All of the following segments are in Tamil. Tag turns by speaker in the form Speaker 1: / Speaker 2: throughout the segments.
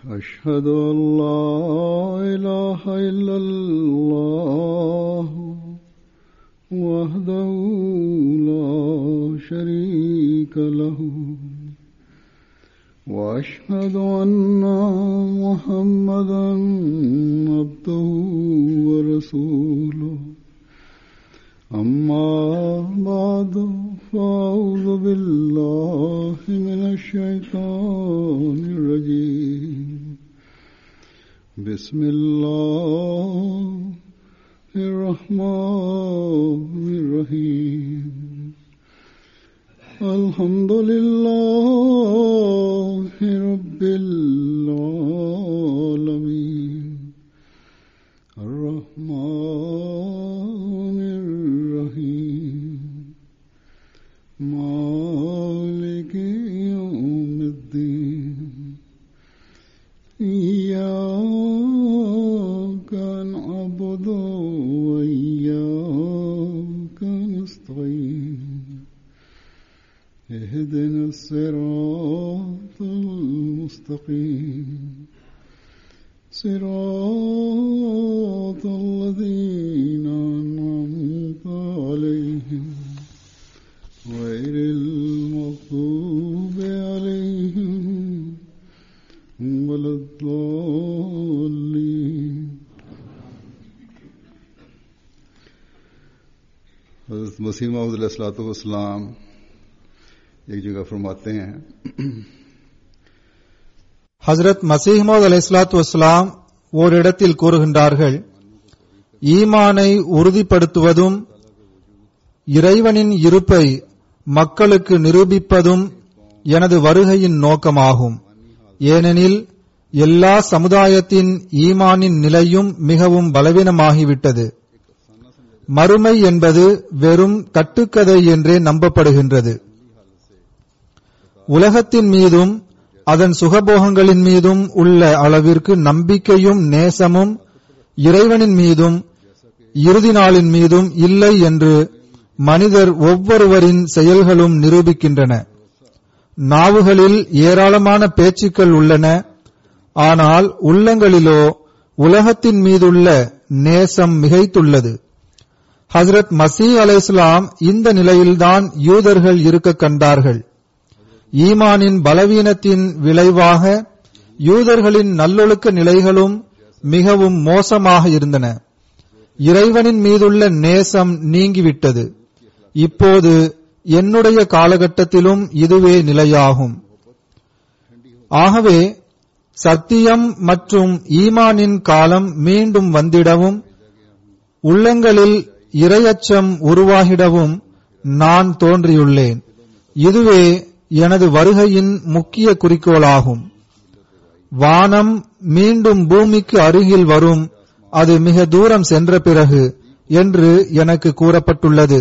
Speaker 1: أشهد أن لا إله إلا الله وحده لا شريك له وأشهد أن محمدا عبده ورسوله أما بعد فأعوذ بالله من الشيطان الرجيم بسم الله الرحمن الرحيم الحمد لله رب العالمين الرحمن الرحيم مالك يوم الدين إياك نعبد وإياك نستعين اهدنا الصراط المستقيم صراط الذين أنعمت عليهم غير المغضوب عليهم ولا الضالين हजरत मसीह मसीम एक जगह फरमाते हैं
Speaker 2: ஹசரத் மசீஹ்மது அலை இஸ்லாத்து வஸ்லாம் ஓரிடத்தில் கூறுகின்றார்கள் ஈமானை உறுதிப்படுத்துவதும் இறைவனின் இருப்பை மக்களுக்கு நிரூபிப்பதும் எனது வருகையின் நோக்கமாகும் ஏனெனில் எல்லா சமுதாயத்தின் ஈமானின் நிலையும் மிகவும் பலவீனமாகிவிட்டது மறுமை என்பது வெறும் கட்டுக்கதை என்றே நம்பப்படுகின்றது உலகத்தின் மீதும் அதன் சுகபோகங்களின் மீதும் உள்ள அளவிற்கு நம்பிக்கையும் நேசமும் இறைவனின் மீதும் இறுதி நாளின் மீதும் இல்லை என்று மனிதர் ஒவ்வொருவரின் செயல்களும் நிரூபிக்கின்றன நாவுகளில் ஏராளமான பேச்சுக்கள் உள்ளன ஆனால் உள்ளங்களிலோ உலகத்தின் மீதுள்ள நேசம் மிகைத்துள்ளது ஹசரத் மசீ அலை இந்த நிலையில்தான் யூதர்கள் இருக்க கண்டார்கள் ஈமானின் பலவீனத்தின் விளைவாக யூதர்களின் நல்லொழுக்க நிலைகளும் மிகவும் மோசமாக இருந்தன இறைவனின் மீதுள்ள நேசம் நீங்கிவிட்டது இப்போது என்னுடைய காலகட்டத்திலும் இதுவே நிலையாகும் ஆகவே சத்தியம் மற்றும் ஈமானின் காலம் மீண்டும் வந்திடவும் உள்ளங்களில் இரையச்சம் உருவாகிடவும் நான் தோன்றியுள்ளேன் இதுவே எனது வருகையின் முக்கிய குறிக்கோளாகும் வானம் மீண்டும் பூமிக்கு அருகில் வரும் அது மிக தூரம் சென்ற பிறகு என்று எனக்கு கூறப்பட்டுள்ளது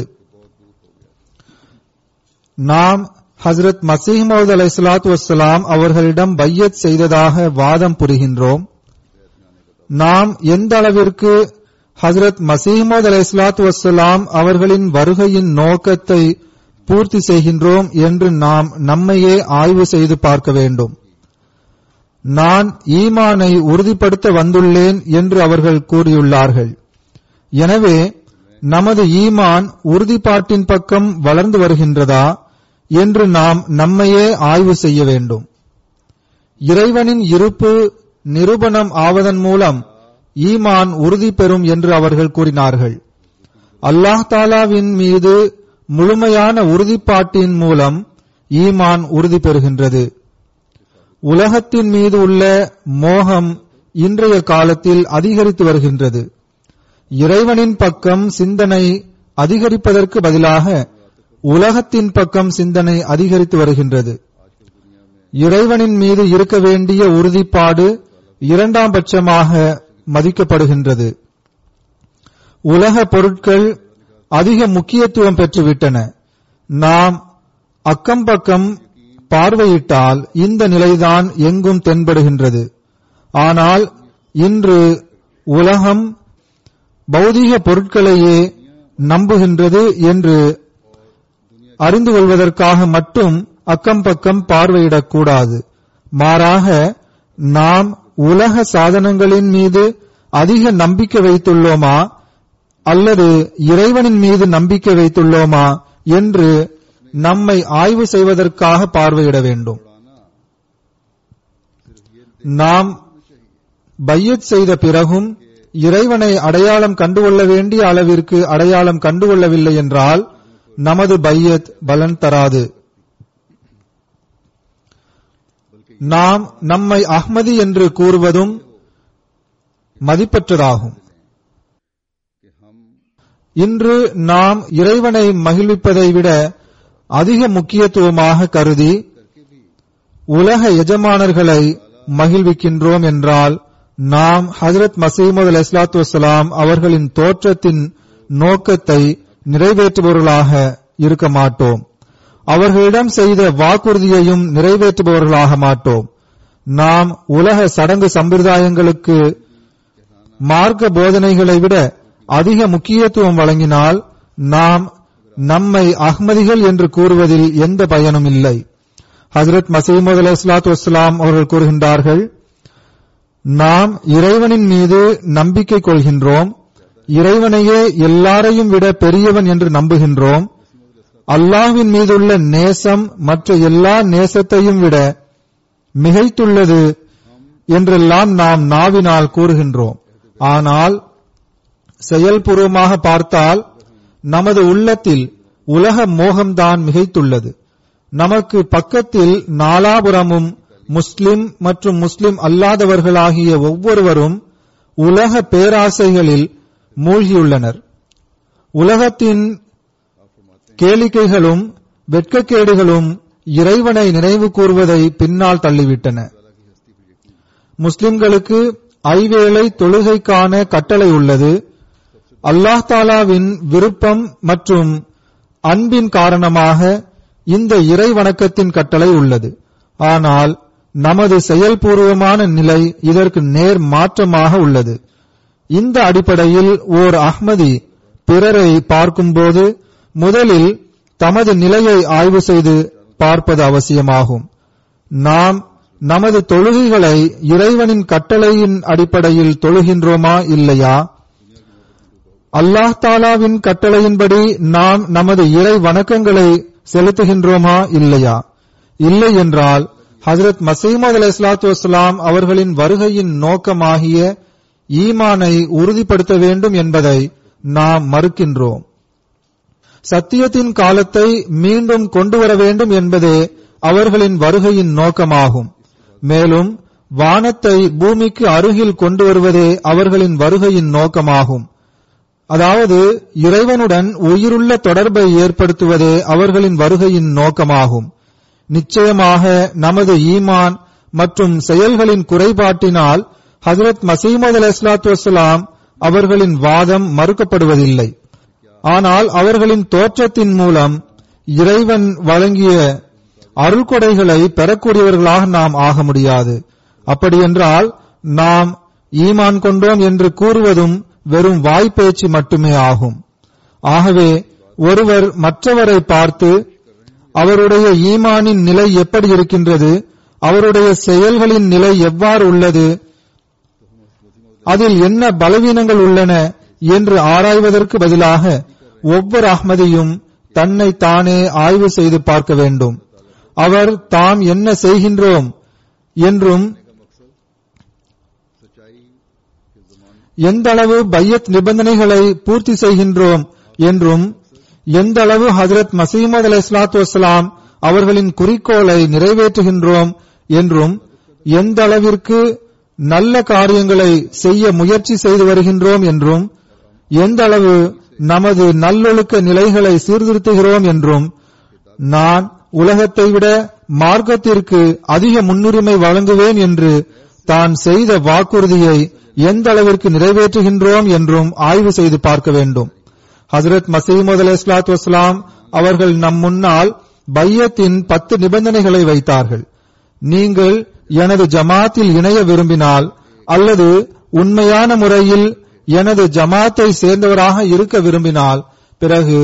Speaker 2: நாம் ஹசரத் மசீமது அலை சலாத்து வசலாம் அவர்களிடம் பையத் செய்ததாக வாதம் புரிகின்றோம் நாம் எந்த அளவிற்கு ஹசரத் மசீமது அலை சலாத்து வசலாம் அவர்களின் வருகையின் நோக்கத்தை பூர்த்தி செய்கின்றோம் என்று நாம் நம்மையே ஆய்வு செய்து பார்க்க வேண்டும் நான் ஈமானை உறுதிப்படுத்த வந்துள்ளேன் என்று அவர்கள் கூறியுள்ளார்கள் எனவே நமது ஈமான் உறுதிப்பாட்டின் பக்கம் வளர்ந்து வருகின்றதா என்று நாம் நம்மையே ஆய்வு செய்ய வேண்டும் இறைவனின் இருப்பு நிரூபணம் ஆவதன் மூலம் ஈமான் உறுதி பெறும் என்று அவர்கள் கூறினார்கள் அல்லாஹ் தாலாவின் மீது முழுமையான உறுதிப்பாட்டின் மூலம் ஈமான் உறுதி பெறுகின்றது உலகத்தின் மீது உள்ள மோகம் இன்றைய காலத்தில் அதிகரித்து வருகின்றது இறைவனின் பக்கம் சிந்தனை அதிகரிப்பதற்கு பதிலாக உலகத்தின் பக்கம் சிந்தனை அதிகரித்து வருகின்றது இறைவனின் மீது இருக்க வேண்டிய உறுதிப்பாடு இரண்டாம் பட்சமாக மதிக்கப்படுகின்றது உலக பொருட்கள் அதிக முக்கியத்துவம் பெற்றுவிட்டன நாம் அக்கம் பக்கம் பார்வையிட்டால் இந்த நிலைதான் எங்கும் தென்படுகின்றது ஆனால் இன்று உலகம் பௌதீக பொருட்களையே நம்புகின்றது என்று அறிந்து கொள்வதற்காக மட்டும் அக்கம் பக்கம் பார்வையிடக்கூடாது மாறாக நாம் உலக சாதனங்களின் மீது அதிக நம்பிக்கை வைத்துள்ளோமா அல்லது இறைவனின் மீது நம்பிக்கை வைத்துள்ளோமா என்று நம்மை ஆய்வு செய்வதற்காக பார்வையிட வேண்டும் நாம் பையத் செய்த பிறகும் இறைவனை அடையாளம் கண்டுகொள்ள வேண்டிய அளவிற்கு அடையாளம் கண்டுகொள்ளவில்லை என்றால் நமது பையத் பலன் தராது நாம் நம்மை அஹ்மதி என்று கூறுவதும் மதிப்பற்றதாகும் இன்று நாம் இறைவனை மகிழ்விப்பதை விட அதிக முக்கியத்துவமாக கருதி உலக எஜமானர்களை மகிழ்விக்கின்றோம் என்றால் நாம் ஹஜரத் மசீமது அலி இஸ்லாத்து வசலாம் அவர்களின் தோற்றத்தின் நோக்கத்தை நிறைவேற்றுபவர்களாக இருக்க மாட்டோம் அவர்களிடம் செய்த வாக்குறுதியையும் நிறைவேற்றுபவர்களாக மாட்டோம் நாம் உலக சடங்கு சம்பிரதாயங்களுக்கு மார்க்க போதனைகளை விட அதிக முக்கியத்துவம் வழங்கினால் நாம் நம்மை அஹ்மதிகள் என்று கூறுவதில் எந்த பயனும் இல்லை ஹசரத் மசீமது அலி இஸ்லாத்து வஸ்லாம் அவர்கள் கூறுகின்றார்கள் நாம் இறைவனின் மீது நம்பிக்கை கொள்கின்றோம் இறைவனையே எல்லாரையும் விட பெரியவன் என்று நம்புகின்றோம் அல்லாஹ்வின் மீதுள்ள நேசம் மற்ற எல்லா நேசத்தையும் விட மிகைத்துள்ளது என்றெல்லாம் நாம் நாவினால் கூறுகின்றோம் ஆனால் செயல்பூர்வமாக பார்த்தால் நமது உள்ளத்தில் உலக மோகம்தான் மிகைத்துள்ளது நமக்கு பக்கத்தில் நாலாபுரமும் முஸ்லிம் மற்றும் முஸ்லிம் அல்லாதவர்களாகிய ஒவ்வொருவரும் உலக பேராசைகளில் மூழ்கியுள்ளனர் உலகத்தின் கேளிக்கைகளும் வெட்கக்கேடுகளும் இறைவனை நினைவு கூறுவதை பின்னால் தள்ளிவிட்டன முஸ்லிம்களுக்கு ஐவேளை தொழுகைக்கான கட்டளை உள்ளது அல்லாஹ் தாலாவின் விருப்பம் மற்றும் அன்பின் காரணமாக இந்த இறை வணக்கத்தின் கட்டளை உள்ளது ஆனால் நமது செயல்பூர்வமான நிலை இதற்கு நேர் மாற்றமாக உள்ளது இந்த அடிப்படையில் ஓர் அஹ்மதி பிறரை பார்க்கும்போது முதலில் தமது நிலையை ஆய்வு செய்து பார்ப்பது அவசியமாகும் நாம் நமது தொழுகைகளை இறைவனின் கட்டளையின் அடிப்படையில் தொழுகின்றோமா இல்லையா அல்லாஹ் தாலாவின் கட்டளையின்படி நாம் நமது இறை வணக்கங்களை செலுத்துகின்றோமா இல்லையா இல்லை என்றால் ஹசரத் மசீமது அலி இஸ்லாத்து வஸ்லாம் அவர்களின் வருகையின் நோக்கமாகிய ஈமானை உறுதிப்படுத்த வேண்டும் என்பதை நாம் மறுக்கின்றோம் சத்தியத்தின் காலத்தை மீண்டும் கொண்டு வர வேண்டும் என்பதே அவர்களின் வருகையின் நோக்கமாகும் மேலும் வானத்தை பூமிக்கு அருகில் கொண்டு வருவதே அவர்களின் வருகையின் நோக்கமாகும் அதாவது இறைவனுடன் உயிருள்ள தொடர்பை ஏற்படுத்துவதே அவர்களின் வருகையின் நோக்கமாகும் நிச்சயமாக நமது ஈமான் மற்றும் செயல்களின் குறைபாட்டினால் ஹசரத் மசீமது அலி இஸ்லாத்து வசலாம் அவர்களின் வாதம் மறுக்கப்படுவதில்லை ஆனால் அவர்களின் தோற்றத்தின் மூலம் இறைவன் வழங்கிய அருள்கொடைகளை பெறக்கூடியவர்களாக நாம் ஆக முடியாது அப்படியென்றால் நாம் ஈமான் கொண்டோம் என்று கூறுவதும் வெறும் வாய்ப்பேச்சு மட்டுமே ஆகும் ஆகவே ஒருவர் மற்றவரை பார்த்து அவருடைய ஈமானின் நிலை எப்படி இருக்கின்றது அவருடைய செயல்களின் நிலை எவ்வாறு உள்ளது அதில் என்ன பலவீனங்கள் உள்ளன என்று ஆராய்வதற்கு பதிலாக ஒவ்வொரு அஹ்மதியும் தன்னை தானே ஆய்வு செய்து பார்க்க வேண்டும் அவர் தாம் என்ன செய்கின்றோம் என்றும் எந்த அளவு பையத் நிபந்தனைகளை பூர்த்தி செய்கின்றோம் என்றும் எந்த அளவு ஹசரத் மசீமது அலி இஸ்லாத்து வசலாம் அவர்களின் குறிக்கோளை நிறைவேற்றுகின்றோம் என்றும் எந்த அளவிற்கு நல்ல காரியங்களை செய்ய முயற்சி செய்து வருகின்றோம் என்றும் எந்த அளவு நமது நல்லொழுக்க நிலைகளை சீர்திருத்துகிறோம் என்றும் நான் உலகத்தை விட மார்க்கத்திற்கு அதிக முன்னுரிமை வழங்குவேன் என்று தான் செய்த வாக்குறுதியை எந்த அளவிற்கு நிறைவேற்றுகின்றோம் என்றும் ஆய்வு செய்து பார்க்க வேண்டும் ஹசரத் மசீமது அலி இஸ்லாத்து வஸ்லாம் அவர்கள் நம் முன்னால் பையத்தின் பத்து நிபந்தனைகளை வைத்தார்கள் நீங்கள் எனது ஜமாத்தில் இணைய விரும்பினால் அல்லது உண்மையான முறையில் எனது ஜமாத்தை சேர்ந்தவராக இருக்க விரும்பினால் பிறகு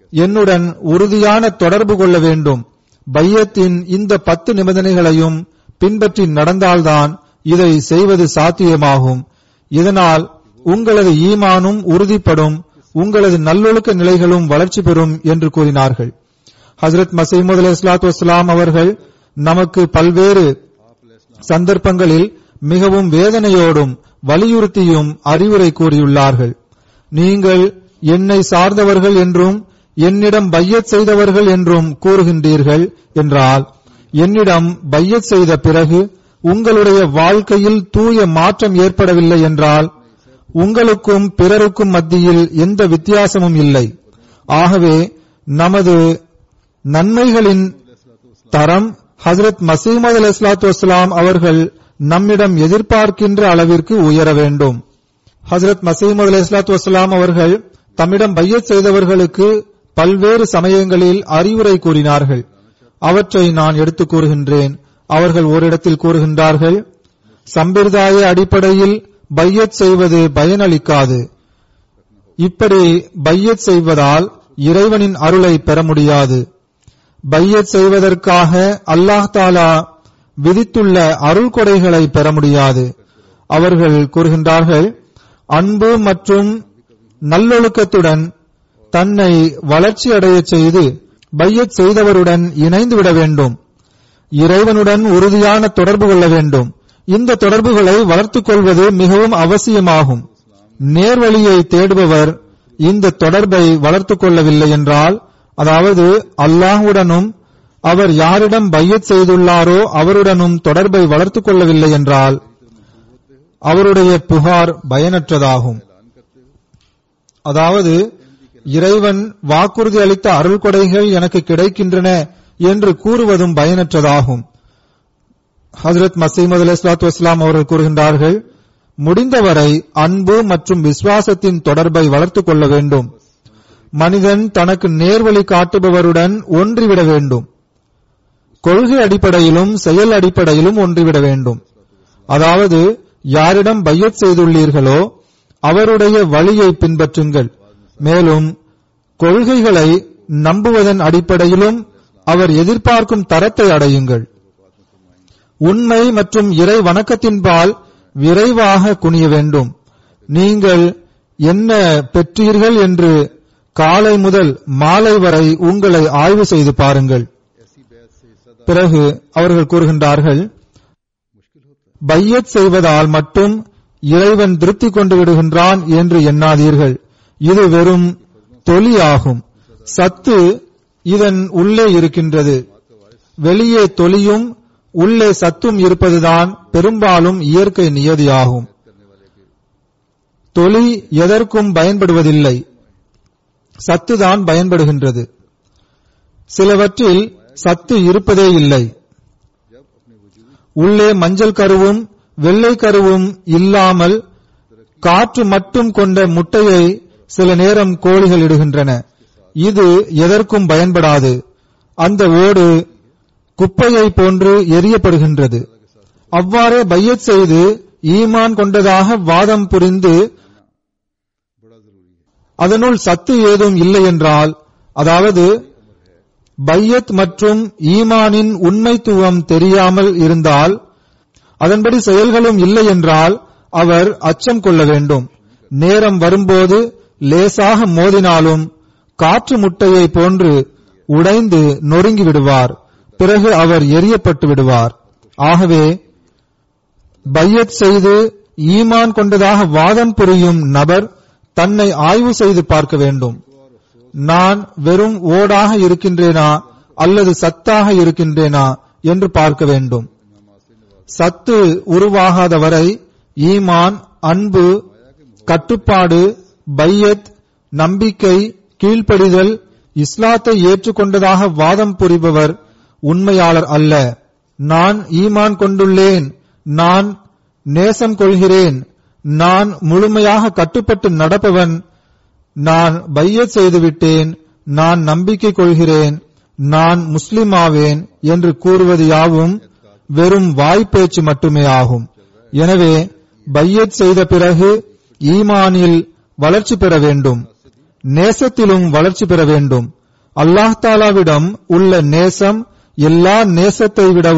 Speaker 2: என்னுடன் உறுதியான தொடர்பு கொள்ள வேண்டும் பையத்தின் இந்த பத்து நிபந்தனைகளையும் பின்பற்றி நடந்தால்தான் இதை செய்வது சாத்தியமாகும் இதனால் உங்களது ஈமானும் உறுதிப்படும் உங்களது நல்லொழுக்க நிலைகளும் வளர்ச்சி பெறும் என்று கூறினார்கள் ஹசரத் மசீமுத் அலி இஸ்லாத்து வஸ்லாம் அவர்கள் நமக்கு பல்வேறு சந்தர்ப்பங்களில் மிகவும் வேதனையோடும் வலியுறுத்தியும் அறிவுரை கூறியுள்ளார்கள் நீங்கள் என்னை சார்ந்தவர்கள் என்றும் என்னிடம் பையத் செய்தவர்கள் என்றும் கூறுகின்றீர்கள் என்றால் என்னிடம் பையத் செய்த பிறகு உங்களுடைய வாழ்க்கையில் தூய மாற்றம் ஏற்படவில்லை என்றால் உங்களுக்கும் பிறருக்கும் மத்தியில் எந்த வித்தியாசமும் இல்லை ஆகவே நமது நன்மைகளின் தரம் ஹசரத் மசீமது அலி இஸ்லாத்து வஸ்லாம் அவர்கள் நம்மிடம் எதிர்பார்க்கின்ற அளவிற்கு உயர வேண்டும் ஹசரத் மசீமது அலி இஸ்லாத்து வஸ்லாம் அவர்கள் தம்மிடம் பையத் செய்தவர்களுக்கு பல்வேறு சமயங்களில் அறிவுரை கூறினார்கள் அவற்றை நான் எடுத்துக் கூறுகின்றேன் அவர்கள் ஓரிடத்தில் கூறுகின்றார்கள் சம்பிரதாய அடிப்படையில் பையத் செய்வது பயனளிக்காது இப்படி பையத் செய்வதால் இறைவனின் அருளை பெற முடியாது பையத் செய்வதற்காக அல்லாஹ் தாலா விதித்துள்ள அருள் கொடைகளை பெற முடியாது அவர்கள் கூறுகின்றார்கள் அன்பு மற்றும் நல்லொழுக்கத்துடன் தன்னை வளர்ச்சி அடையச் செய்து பையத் செய்தவருடன் இணைந்து விட வேண்டும் இறைவனுடன் உறுதியான தொடர்பு கொள்ள வேண்டும் இந்த தொடர்புகளை வளர்த்துக் கொள்வது மிகவும் அவசியமாகும் நேர்வழியை தேடுபவர் இந்த தொடர்பை வளர்த்துக் கொள்ளவில்லை என்றால் அதாவது அல்லாஹுடனும் அவர் யாரிடம் பையத் செய்துள்ளாரோ அவருடனும் தொடர்பை வளர்த்துக் கொள்ளவில்லை என்றால் அவருடைய புகார் பயனற்றதாகும் அதாவது இறைவன் வாக்குறுதி அளித்த அருள் கொடைகள் எனக்கு கிடைக்கின்றன என்று கூறுவதும் பயனற்றதாகும் ஹசரத் மசீமது அலி இஸ்லாத்து வஸ்லாம் அவர்கள் கூறுகின்றார்கள் முடிந்தவரை அன்பு மற்றும் விசுவாசத்தின் தொடர்பை வளர்த்துக் கொள்ள வேண்டும் மனிதன் தனக்கு நேர்வழி காட்டுபவருடன் ஒன்றிவிட வேண்டும் கொள்கை அடிப்படையிலும் செயல் அடிப்படையிலும் ஒன்றிவிட வேண்டும் அதாவது யாரிடம் பையத் செய்துள்ளீர்களோ அவருடைய வழியை பின்பற்றுங்கள் மேலும் கொள்கைகளை நம்புவதன் அடிப்படையிலும் அவர் எதிர்பார்க்கும் தரத்தை அடையுங்கள் உண்மை மற்றும் இறை வணக்கத்தின்பால் விரைவாக குனிய வேண்டும் நீங்கள் என்ன பெற்றீர்கள் என்று காலை முதல் மாலை வரை உங்களை ஆய்வு செய்து பாருங்கள் பிறகு அவர்கள் கூறுகின்றார்கள் பையத் செய்வதால் மட்டும் இறைவன் திருப்தி கொண்டு விடுகின்றான் என்று எண்ணாதீர்கள் இது வெறும் தொலி ஆகும் சத்து இதன் உள்ளே இருக்கின்றது வெளியே தொலியும் உள்ளே சத்தும் இருப்பதுதான் பெரும்பாலும் இயற்கை நியதியாகும் தொலி எதற்கும் பயன்படுவதில்லை சத்துதான் பயன்படுகின்றது சிலவற்றில் சத்து இருப்பதே இல்லை உள்ளே மஞ்சள் கருவும் வெள்ளை கருவும் இல்லாமல் காற்று மட்டும் கொண்ட முட்டையை சில நேரம் கோழிகள் இடுகின்றன இது எதற்கும் பயன்படாது அந்த ஓடு குப்பையை போன்று எரியப்படுகின்றது அவ்வாறே பையத் செய்து ஈமான் கொண்டதாக வாதம் புரிந்து அதனுள் சத்து ஏதும் இல்லை என்றால் அதாவது பையத் மற்றும் ஈமானின் உண்மைத்துவம் தெரியாமல் இருந்தால் அதன்படி செயல்களும் இல்லை என்றால் அவர் அச்சம் கொள்ள வேண்டும் நேரம் வரும்போது லேசாக மோதினாலும் காற்று முட்டையை போன்று உடைந்து நொறுங்கி விடுவார் பிறகு அவர் எரியப்பட்டு விடுவார் ஆகவே பையத் செய்து ஈமான் கொண்டதாக வாதம் புரியும் நபர் தன்னை ஆய்வு செய்து பார்க்க வேண்டும் நான் வெறும் ஓடாக இருக்கின்றேனா அல்லது சத்தாக இருக்கின்றேனா என்று பார்க்க வேண்டும் சத்து உருவாகாத வரை ஈமான் அன்பு கட்டுப்பாடு பையத் நம்பிக்கை கீழ்ப்படிதல் இஸ்லாத்தை ஏற்றுக்கொண்டதாக வாதம் புரிபவர் உண்மையாளர் அல்ல நான் ஈமான் கொண்டுள்ளேன் நான் நேசம் கொள்கிறேன் நான் முழுமையாக கட்டுப்பட்டு நடப்பவன் நான் பையத் செய்துவிட்டேன் நான் நம்பிக்கை கொள்கிறேன் நான் முஸ்லிம் ஆவேன் என்று கூறுவது யாவும் வெறும் வாய்ப்பேச்சு மட்டுமே ஆகும் எனவே பையத் செய்த பிறகு ஈமானில் வளர்ச்சி பெற வேண்டும் நேசத்திலும் வளர்ச்சி பெற வேண்டும் அல்லாஹ் தாலாவிடம் உள்ள நேசம் எல்லா நேசத்தை விடவும்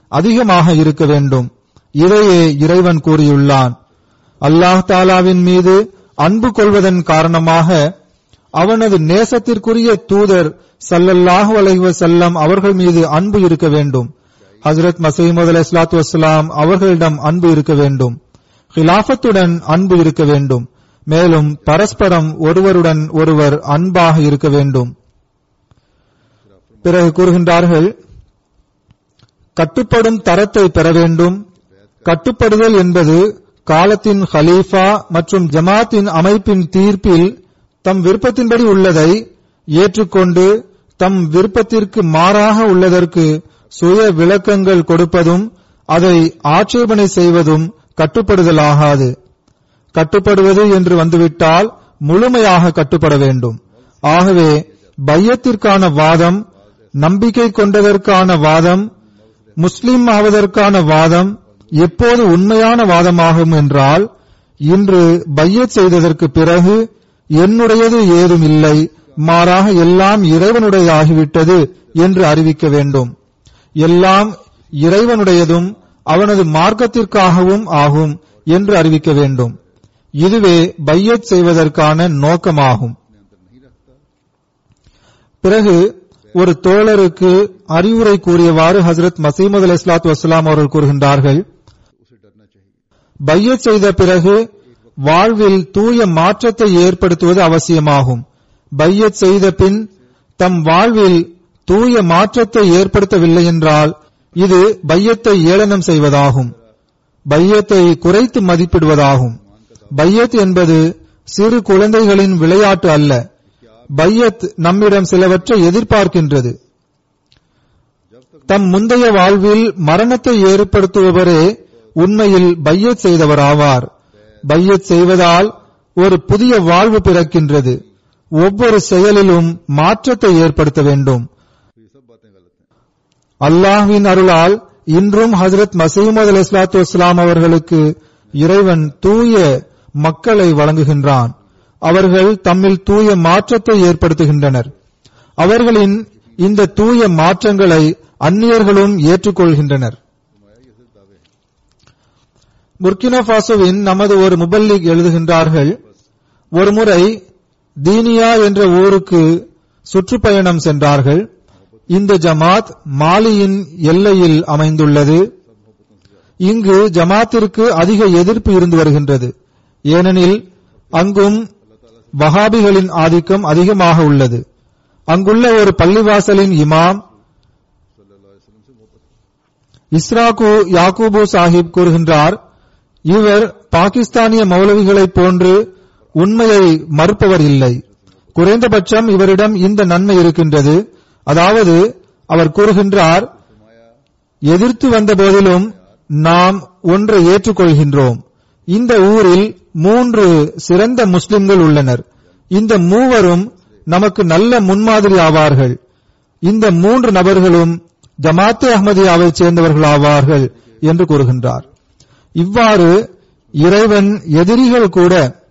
Speaker 2: அதிகமாக இருக்க வேண்டும் இதையே இறைவன் கூறியுள்ளான் அல்லாஹ் தாலாவின் மீது அன்பு கொள்வதன் காரணமாக அவனது நேசத்திற்குரிய தூதர் சல்லல்லாஹு அலைஹி வஸல்லம் அவர்கள் மீது அன்பு இருக்க வேண்டும் ஹஜரத் மசீமது அலை இஸ்லாத்து வஸ்லாம் அவர்களிடம் அன்பு இருக்க வேண்டும் ஹிலாஃபத்துடன் அன்பு இருக்க வேண்டும் மேலும் பரஸ்பரம் ஒருவருடன் ஒருவர் அன்பாக இருக்க வேண்டும் பிறகு கூறுகின்றார்கள் கட்டுப்படும் தரத்தை பெற வேண்டும் கட்டுப்படுதல் என்பது காலத்தின் ஹலீஃபா மற்றும் ஜமாத்தின் அமைப்பின் தீர்ப்பில் தம் விருப்பத்தின்படி உள்ளதை ஏற்றுக்கொண்டு தம் விருப்பத்திற்கு மாறாக உள்ளதற்கு சுய விளக்கங்கள் கொடுப்பதும் அதை ஆட்சேபனை செய்வதும் கட்டுப்படுதலாகாது கட்டுப்படுவது என்று வந்துவிட்டால் முழுமையாக கட்டுப்பட வேண்டும் ஆகவே பையத்திற்கான வாதம் நம்பிக்கை கொண்டதற்கான வாதம் முஸ்லிம் ஆவதற்கான வாதம் எப்போது உண்மையான வாதமாகும் என்றால் இன்று பையத் செய்ததற்கு பிறகு என்னுடையது ஏதும் இல்லை மாறாக எல்லாம் இறைவனுடையதாகிவிட்டது என்று அறிவிக்க வேண்டும் எல்லாம் இறைவனுடையதும் அவனது மார்க்கத்திற்காகவும் ஆகும் என்று அறிவிக்க வேண்டும் இதுவே பையத் செய்வதற்கான நோக்கமாகும் பிறகு ஒரு தோழருக்கு அறிவுரை கூறியவாறு ஹசரத் மசீமது அலி இஸ்லாத்து வசலாம் அவர்கள் கூறுகின்றார்கள் பையத் செய்த பிறகு வாழ்வில் தூய மாற்றத்தை ஏற்படுத்துவது அவசியமாகும் பையத் செய்த பின் தம் வாழ்வில் தூய மாற்றத்தை ஏற்படுத்தவில்லை என்றால் இது பையத்தை ஏளனம் செய்வதாகும் பையத்தை குறைத்து மதிப்பிடுவதாகும் பையத் என்பது சிறு குழந்தைகளின் விளையாட்டு அல்ல பையத் நம்மிடம் சிலவற்றை எதிர்பார்க்கின்றது தம் முந்தைய வாழ்வில் மரணத்தை ஏற்படுத்துபவரே உண்மையில் பையத் செய்தவராவார் பையத் செய்வதால் ஒரு புதிய வாழ்வு பிறக்கின்றது ஒவ்வொரு செயலிலும் மாற்றத்தை ஏற்படுத்த வேண்டும் அல்லாஹ்வின் அருளால் இன்றும் ஹசரத் மசீமது அலி இஸ்லாத்து வஸ்லாம் அவர்களுக்கு இறைவன் தூய மக்களை வழங்குகின்றான் அவர்கள் தம்மில் தூய மாற்றத்தை ஏற்படுத்துகின்றனர் அவர்களின் இந்த தூய மாற்றங்களை அந்நியர்களும் ஏற்றுக்கொள்கின்றனர் புர்கினோபாசோவின் நமது ஒரு முபல்லிக் எழுதுகின்றார்கள் ஒருமுறை தீனியா என்ற ஊருக்கு சுற்றுப்பயணம் சென்றார்கள் இந்த ஜமாத் மாலியின் எல்லையில் அமைந்துள்ளது இங்கு ஜமாத்திற்கு அதிக எதிர்ப்பு இருந்து வருகின்றது ஏனெனில் அங்கும் வஹாபிகளின் ஆதிக்கம் அதிகமாக உள்ளது அங்குள்ள ஒரு பள்ளிவாசலின் இமாம் இஸ்ராகு யாக்கூபு சாஹிப் கூறுகின்றார் இவர் பாகிஸ்தானிய மௌலவிகளைப் போன்று உண்மையை மறுப்பவர் இல்லை குறைந்தபட்சம் இவரிடம் இந்த நன்மை இருக்கின்றது அதாவது அவர் கூறுகின்றார் எதிர்த்து வந்த போதிலும் நாம் ஒன்றை ஏற்றுக்கொள்கின்றோம் இந்த ஊரில் மூன்று சிறந்த முஸ்லிம்கள் உள்ளனர் இந்த மூவரும் நமக்கு நல்ல முன்மாதிரி ஆவார்கள் இந்த மூன்று நபர்களும் ஜமாத்தே அஹ்மதியாவைச் சேர்ந்தவர்கள் ஆவார்கள் என்று கூறுகின்றார் இவ்வாறு இறைவன் எதிரிகள் கூட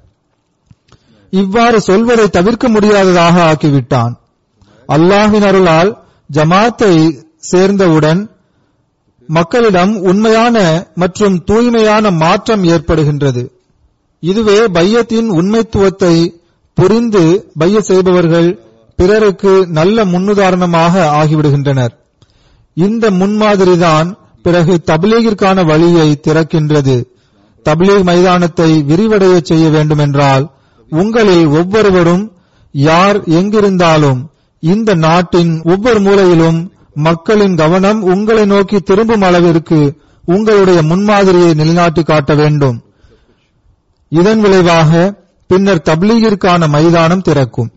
Speaker 2: இவ்வாறு சொல்வதை தவிர்க்க முடியாததாக ஆக்கிவிட்டான் அல்லாஹின் அருளால் ஜமாத்தை சேர்ந்தவுடன் மக்களிடம் உண்மையான மற்றும் தூய்மையான மாற்றம் ஏற்படுகின்றது இதுவே பையத்தின் உண்மைத்துவத்தை புரிந்து பைய செய்பவர்கள் பிறருக்கு நல்ல முன்னுதாரணமாக ஆகிவிடுகின்றனர் இந்த முன்மாதிரிதான் பிறகு தபிலீகிற்கான வழியை திறக்கின்றது தபிலீக் மைதானத்தை விரிவடைய செய்ய வேண்டுமென்றால் உங்களில் ஒவ்வொருவரும் யார் எங்கிருந்தாலும் இந்த நாட்டின் ஒவ்வொரு மூலையிலும் மக்களின் கவனம் உங்களை நோக்கி திரும்பும் அளவிற்கு உங்களுடைய முன்மாதிரியை நிலைநாட்டி காட்ட வேண்டும் இதன் விளைவாக பின்னர் தப்லீகிற்கான மைதானம் திறக்கும்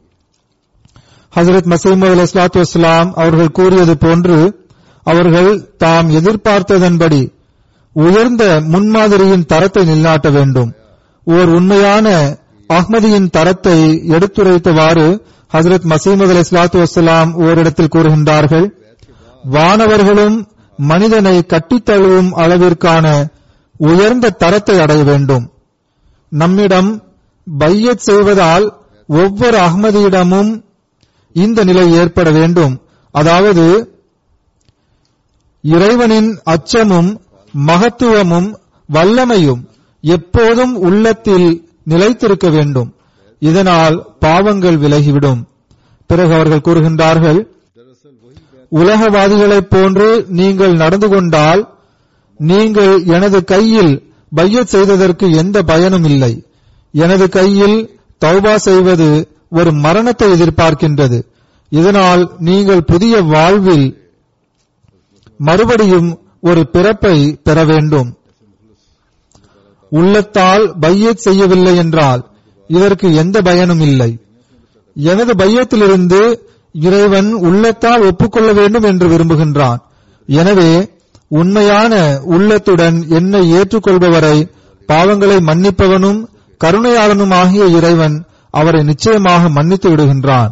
Speaker 2: ஹசரத் மசீமது அலி இஸ்லாத்து வஸ்லாம் அவர்கள் கூறியது போன்று அவர்கள் தாம் எதிர்பார்த்ததன்படி உயர்ந்த முன்மாதிரியின் தரத்தை நிலைநாட்ட வேண்டும் ஓர் உண்மையான அஹ்மதியின் தரத்தை எடுத்துரைத்தவாறு ஹசரத் மசீமது அலி இஸ்லாத்து வஸ்லாம் ஓரிடத்தில் கூறுகின்றார்கள் வானவர்களும் மனிதனை கட்டித் தழுவும் அளவிற்கான உயர்ந்த தரத்தை அடைய வேண்டும் நம்மிடம் பையத் செய்வதால் ஒவ்வொரு அகமதியிடமும் இந்த நிலை ஏற்பட வேண்டும் அதாவது இறைவனின் அச்சமும் மகத்துவமும் வல்லமையும் எப்போதும் உள்ளத்தில் நிலைத்திருக்க வேண்டும் இதனால் பாவங்கள் விலகிவிடும் பிறகு அவர்கள் கூறுகின்றார்கள் உலகவாதிகளைப் போன்று நீங்கள் நடந்து கொண்டால் நீங்கள் எனது கையில் பையத் செய்ததற்கு எந்த பயனும் இல்லை எனது கையில் தௌபா செய்வது ஒரு மரணத்தை எதிர்பார்க்கின்றது இதனால் நீங்கள் புதிய வாழ்வில் மறுபடியும் ஒரு பிறப்பை பெற வேண்டும் உள்ளத்தால் பையத் செய்யவில்லை என்றால் இதற்கு எந்த பயனும் இல்லை எனது பையத்திலிருந்து இறைவன் உள்ளத்தால் ஒப்புக்கொள்ள வேண்டும் என்று விரும்புகின்றான் எனவே உண்மையான உள்ளத்துடன் என்னை ஏற்றுக்கொள்பவரை பாவங்களை மன்னிப்பவனும் கருணையாளனும் ஆகிய இறைவன் அவரை நிச்சயமாக மன்னித்து விடுகின்றான்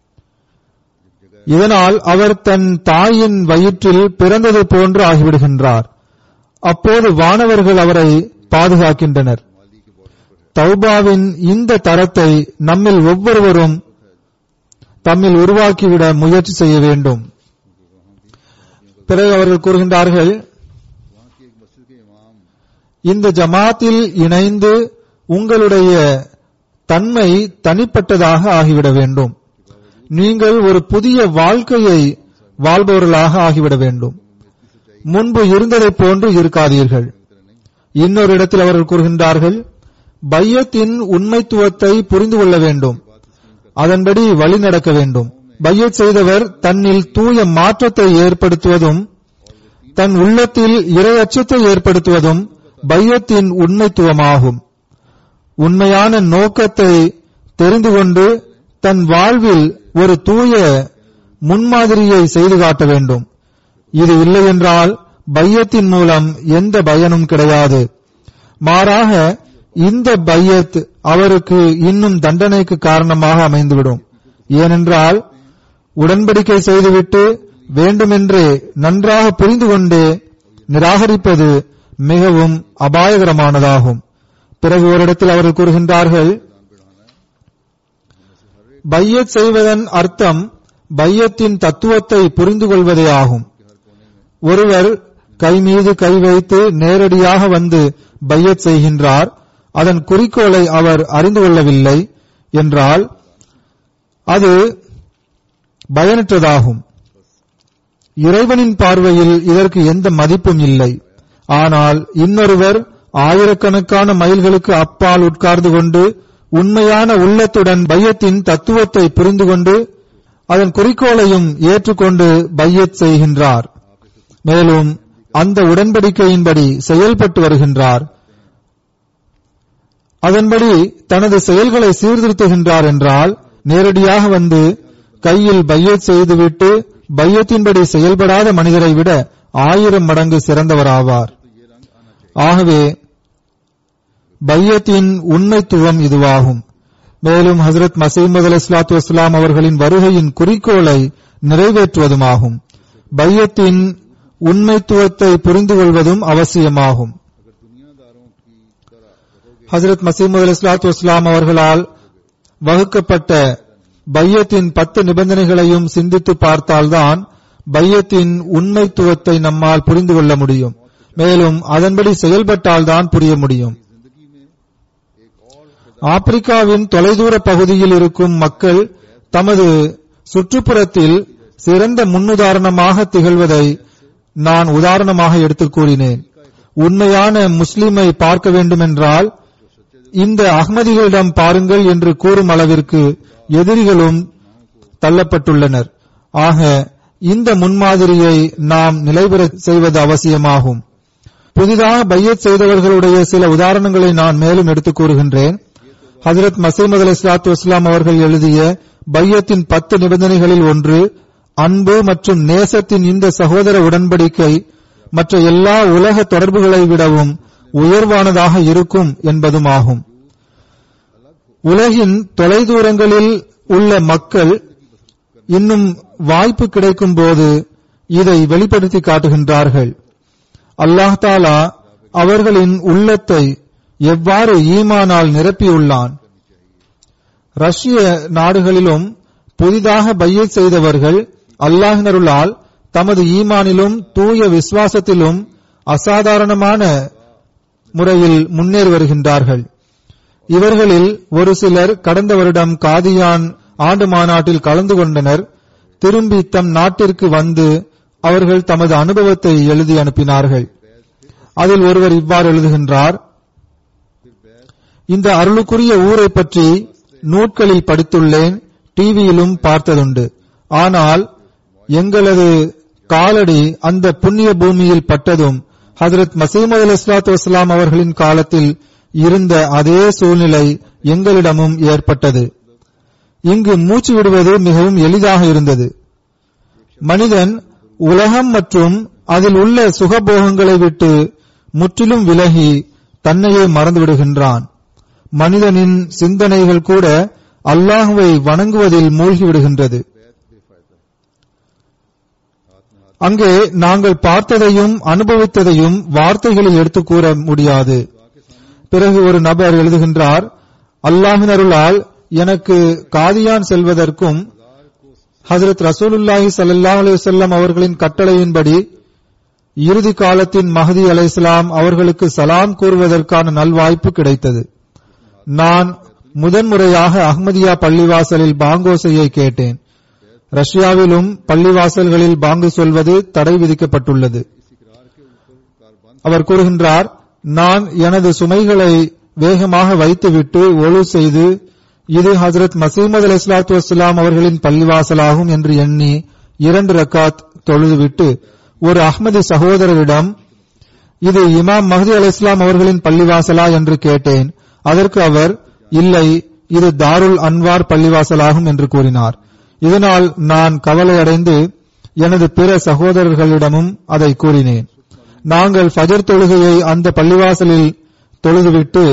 Speaker 2: இதனால் அவர் தன் தாயின் வயிற்றில் பிறந்தது போன்று ஆகிவிடுகின்றார் அப்போது வானவர்கள் அவரை பாதுகாக்கின்றனர் தௌபாவின் இந்த தரத்தை நம்மில் ஒவ்வொருவரும் தம்மில் உருவாக்கிவிட முயற்சி செய்ய வேண்டும் பிறகு அவர்கள் கூறுகின்றார்கள் இந்த ஜமாத்தில் இணைந்து உங்களுடைய தன்மை தனிப்பட்டதாக ஆகிவிட வேண்டும் நீங்கள் ஒரு புதிய வாழ்க்கையை வாழ்பவர்களாக ஆகிவிட வேண்டும் முன்பு இருந்ததைப் போன்று இருக்காதீர்கள் இன்னொரு இடத்தில் அவர்கள் கூறுகின்றார்கள் பையத்தின் உண்மைத்துவத்தை புரிந்து கொள்ள வேண்டும் அதன்படி வழி நடக்க வேண்டும் பையத் செய்தவர் தன்னில் தூய மாற்றத்தை ஏற்படுத்துவதும் தன் உள்ளத்தில் இறை அச்சத்தை ஏற்படுத்துவதும் பையத்தின் உண்மைத்துவமாகும் உண்மையான நோக்கத்தை தெரிந்து கொண்டு தன் வாழ்வில் ஒரு தூய முன்மாதிரியை செய்து காட்ட வேண்டும் இது இல்லை என்றால் பையத்தின் மூலம் எந்த பயனும் கிடையாது மாறாக இந்த பையத் அவருக்கு இன்னும் தண்டனைக்கு காரணமாக அமைந்துவிடும் ஏனென்றால் உடன்படிக்கை செய்துவிட்டு வேண்டுமென்றே நன்றாக புரிந்து கொண்டு நிராகரிப்பது மிகவும் அபாயகரமானதாகும் பிறகு ஒரு இடத்தில் அவர்கள் கூறுகின்றார்கள் பையத் செய்வதன் அர்த்தம் பையத்தின் தத்துவத்தை புரிந்து கொள்வதே ஆகும் ஒருவர் கை மீது கை வைத்து நேரடியாக வந்து பையத் செய்கின்றார் அதன் குறிக்கோளை அவர் அறிந்து கொள்ளவில்லை என்றால் அது பயனற்றதாகும் இறைவனின் பார்வையில் இதற்கு எந்த மதிப்பும் இல்லை ஆனால் இன்னொருவர் ஆயிரக்கணக்கான மைல்களுக்கு அப்பால் உட்கார்ந்து கொண்டு உண்மையான உள்ளத்துடன் பையத்தின் தத்துவத்தை புரிந்து கொண்டு அதன் குறிக்கோளையும் ஏற்றுக்கொண்டு பையத் செய்கின்றார் மேலும் அந்த உடன்படிக்கையின்படி செயல்பட்டு வருகின்றார் அதன்படி தனது செயல்களை சீர்திருத்துகின்றார் என்றால் நேரடியாக வந்து கையில் பையத் செய்துவிட்டு பையத்தின்படி செயல்படாத மனிதரை விட ஆயிரம் மடங்கு சிறந்தவராவார் ஆகவே பையத்தின் உண்மைத்துவம் இதுவாகும் மேலும் ஹசரத் மசீமது அலி இஸ்லாத்து வஸ்லாம் அவர்களின் வருகையின் குறிக்கோளை நிறைவேற்றுவதுமாகும் பையத்தின் உண்மைத்துவத்தை புரிந்து கொள்வதும் அவசியமாகும் ஹசரத் மசீமது அலி இஸ்லாத்து வஸ்லாம் அவர்களால் வகுக்கப்பட்ட பையத்தின் பத்து நிபந்தனைகளையும் சிந்தித்து பார்த்தால்தான் பையத்தின் உண்மைத்துவத்தை நம்மால் புரிந்து கொள்ள முடியும் மேலும் அதன்படி செயல்பட்டால்தான் புரிய முடியும் ஆப்பிரிக்காவின் தொலைதூர பகுதியில் இருக்கும் மக்கள் தமது சுற்றுப்புறத்தில் சிறந்த முன்னுதாரணமாக திகழ்வதை நான் உதாரணமாக எடுத்துக் கூறினேன் உண்மையான முஸ்லிமை பார்க்க வேண்டுமென்றால் இந்த அகமதிகளிடம் பாருங்கள் என்று கூறும் அளவிற்கு எதிரிகளும் தள்ளப்பட்டுள்ளனர் ஆக இந்த முன்மாதிரியை நாம் நிலைபெற செய்வது அவசியமாகும் புதிதாக பையத் செய்தவர்களுடைய சில உதாரணங்களை நான் மேலும் எடுத்துக் கூறுகின்றேன் ஹசரத் மசீமது அலி இஸ்லாத்து வஸ்லாம் அவர்கள் எழுதிய பையத்தின் பத்து நிபந்தனைகளில் ஒன்று அன்பு மற்றும் நேசத்தின் இந்த சகோதர உடன்படிக்கை மற்ற எல்லா உலக தொடர்புகளை விடவும் உயர்வானதாக இருக்கும் என்பதும் ஆகும் உலகின் தொலைதூரங்களில் உள்ள மக்கள் இன்னும் வாய்ப்பு கிடைக்கும் போது இதை வெளிப்படுத்தி காட்டுகின்றார்கள் அல்லாஹ் தாலா அவர்களின் உள்ளத்தை எவ்வாறு ஈமானால் நிரப்பியுள்ளான் ரஷ்ய நாடுகளிலும் புதிதாக பையத் செய்தவர்கள் அல்லாஹினருளால் தமது ஈமானிலும் தூய விசுவாசத்திலும் அசாதாரணமான முறையில் முன்னேறி வருகின்றார்கள் இவர்களில் ஒரு சிலர் கடந்த வருடம் காதியான் ஆண்டு மாநாட்டில் கலந்து கொண்டனர் திரும்பி தம் நாட்டிற்கு வந்து அவர்கள் தமது அனுபவத்தை எழுதி அனுப்பினார்கள் அதில் ஒருவர் இவ்வாறு எழுதுகின்றார் இந்த அருளுக்குரிய ஊரை பற்றி நூட்களில் படித்துள்ளேன் டிவியிலும் பார்த்ததுண்டு ஆனால் எங்களது காலடி அந்த புண்ணிய பூமியில் பட்டதும் ஹதரத் மசீமது அலி இஸ்லாத்து வஸ்லாம் அவர்களின் காலத்தில் இருந்த அதே சூழ்நிலை எங்களிடமும் ஏற்பட்டது இங்கு மூச்சு விடுவது மிகவும் எளிதாக இருந்தது மனிதன் உலகம் மற்றும் அதில் உள்ள சுகபோகங்களை விட்டு முற்றிலும் விலகி தன்னையே மறந்து விடுகின்றான் மனிதனின் சிந்தனைகள் கூட அல்லாஹுவை வணங்குவதில் மூழ்கி விடுகின்றது அங்கே நாங்கள் பார்த்ததையும் அனுபவித்ததையும் வார்த்தைகளில் எடுத்துக் கூற முடியாது பிறகு ஒரு நபர் எழுதுகின்றார் அல்லாஹின் அருளால் எனக்கு காதியான் செல்வதற்கும் ஹசரத் ரசூலுல்லாஹி ஸல்லல்லாஹு அலைஹி வஸல்லம் அவர்களின் கட்டளையின்படி இறுதி காலத்தின் மஹதி அலைஹிஸ்ஸலாம் அவர்களுக்கு சலாம் கூறுவதற்கான நல்வாய்ப்பு கிடைத்தது நான் முதன்முறையாக அஹ்மதியா பள்ளிவாசலில் பாங்கோசையை கேட்டேன் ரஷ்யாவிலும் பள்ளிவாசல்களில் பாங்கு சொல்வது தடை விதிக்கப்பட்டுள்ளது அவர் கூறுகின்றார் நான் எனது சுமைகளை வேகமாக வைத்துவிட்டு ஒழு செய்து இது ஹசரத் மசீமது அலி இஸ்லாத்து வஸ்லாம் அவர்களின் பள்ளிவாசலாகும் என்று எண்ணி இரண்டு ரக்காத் தொழுதுவிட்டு ஒரு அஹ்மதி சகோதரரிடம் இது இமாம் மஹதி அலி இஸ்லாம் அவர்களின் பள்ளிவாசலா என்று கேட்டேன் அதற்கு அவர் இல்லை இது தாருல் அன்வார் பள்ளிவாசலாகும் என்று கூறினார் இதனால் நான் கவலையடைந்து எனது பிற சகோதரர்களிடமும் அதை கூறினேன் நாங்கள் ஃபஜர் தொழுகையை அந்த பள்ளிவாசலில் தொழுதுவிட்டு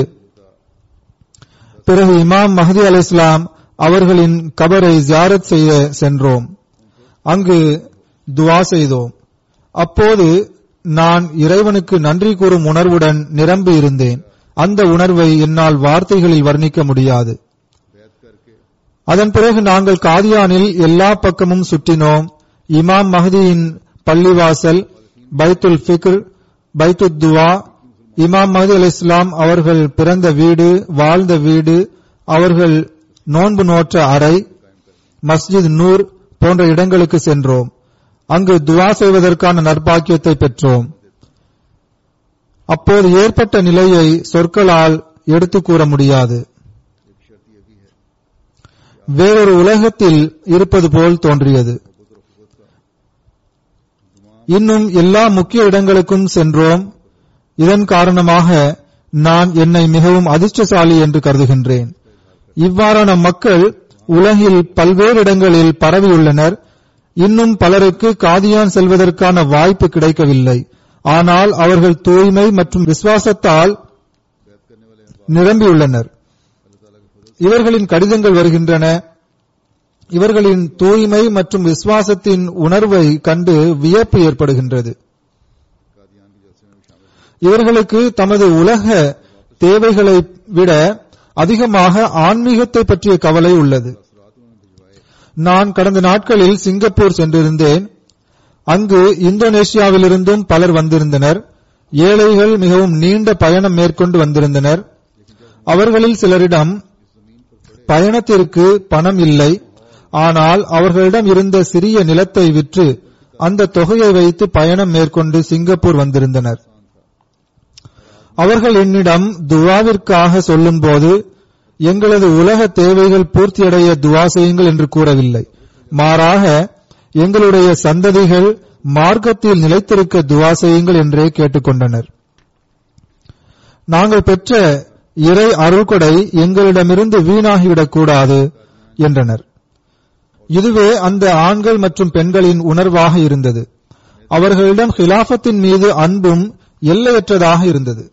Speaker 2: பிறகு இமாம் மஹதி அலி இஸ்லாம் அவர்களின் கபரை ஜியாரத் செய்ய சென்றோம் அங்கு துவா செய்தோம் அப்போது நான் இறைவனுக்கு நன்றி கூறும் உணர்வுடன் நிரம்பி இருந்தேன் அந்த உணர்வை என்னால் வார்த்தைகளில் வர்ணிக்க முடியாது அதன் பிறகு நாங்கள் காதியானில் எல்லா பக்கமும் சுற்றினோம் இமாம் மஹதியின் பள்ளிவாசல் பைத்துல் ஃபிக்ர் பைத்துத் துவா இமாம் மஹதி அலி இஸ்லாம் அவர்கள் பிறந்த வீடு வாழ்ந்த வீடு அவர்கள் நோன்பு நோற்ற அறை மஸ்ஜித் நூர் போன்ற இடங்களுக்கு சென்றோம் அங்கு துவா செய்வதற்கான நற்பாக்கியத்தை பெற்றோம் அப்போது ஏற்பட்ட நிலையை சொற்களால் எடுத்துக் கூற முடியாது வேறொரு உலகத்தில் இருப்பது போல் தோன்றியது இன்னும் எல்லா முக்கிய இடங்களுக்கும் சென்றோம் இதன் காரணமாக நான் என்னை மிகவும் அதிர்ஷ்டசாலி என்று கருதுகின்றேன் இவ்வாறான மக்கள் உலகில் பல்வேறு இடங்களில் பரவியுள்ளனர் இன்னும் பலருக்கு காதியான் செல்வதற்கான வாய்ப்பு கிடைக்கவில்லை ஆனால் அவர்கள் தூய்மை மற்றும் விசுவாசத்தால் நிரம்பியுள்ளனர் இவர்களின் கடிதங்கள் வருகின்றன இவர்களின் தூய்மை மற்றும் விசுவாசத்தின் உணர்வை கண்டு வியப்பு ஏற்படுகின்றது இவர்களுக்கு தமது உலக தேவைகளை விட அதிகமாக ஆன்மீகத்தை பற்றிய கவலை உள்ளது நான் கடந்த நாட்களில் சிங்கப்பூர் சென்றிருந்தேன் அங்கு இந்தோனேஷியாவிலிருந்தும் பலர் வந்திருந்தனர் ஏழைகள் மிகவும் நீண்ட பயணம் மேற்கொண்டு வந்திருந்தனர் அவர்களில் சிலரிடம் பயணத்திற்கு பணம் இல்லை ஆனால் அவர்களிடம் இருந்த சிறிய நிலத்தை விற்று அந்த தொகையை வைத்து பயணம் மேற்கொண்டு சிங்கப்பூர் வந்திருந்தனர் அவர்கள் என்னிடம் துவாவிற்காக சொல்லும்போது எங்களது உலக தேவைகள் பூர்த்தியடைய துவா செய்யுங்கள் என்று கூறவில்லை மாறாக எங்களுடைய சந்ததிகள் மார்க்கத்தில் நிலைத்திருக்க துவா செய்யுங்கள் என்றே கேட்டுக்கொண்டனர் நாங்கள் பெற்ற இறை அருள்கொடை எங்களிடமிருந்து வீணாகிவிடக் கூடாது என்றனர் இதுவே அந்த ஆண்கள் மற்றும் பெண்களின் உணர்வாக இருந்தது அவர்களிடம் ஹிலாஃபத்தின் மீது அன்பும் எல்லையற்றதாக இருந்தது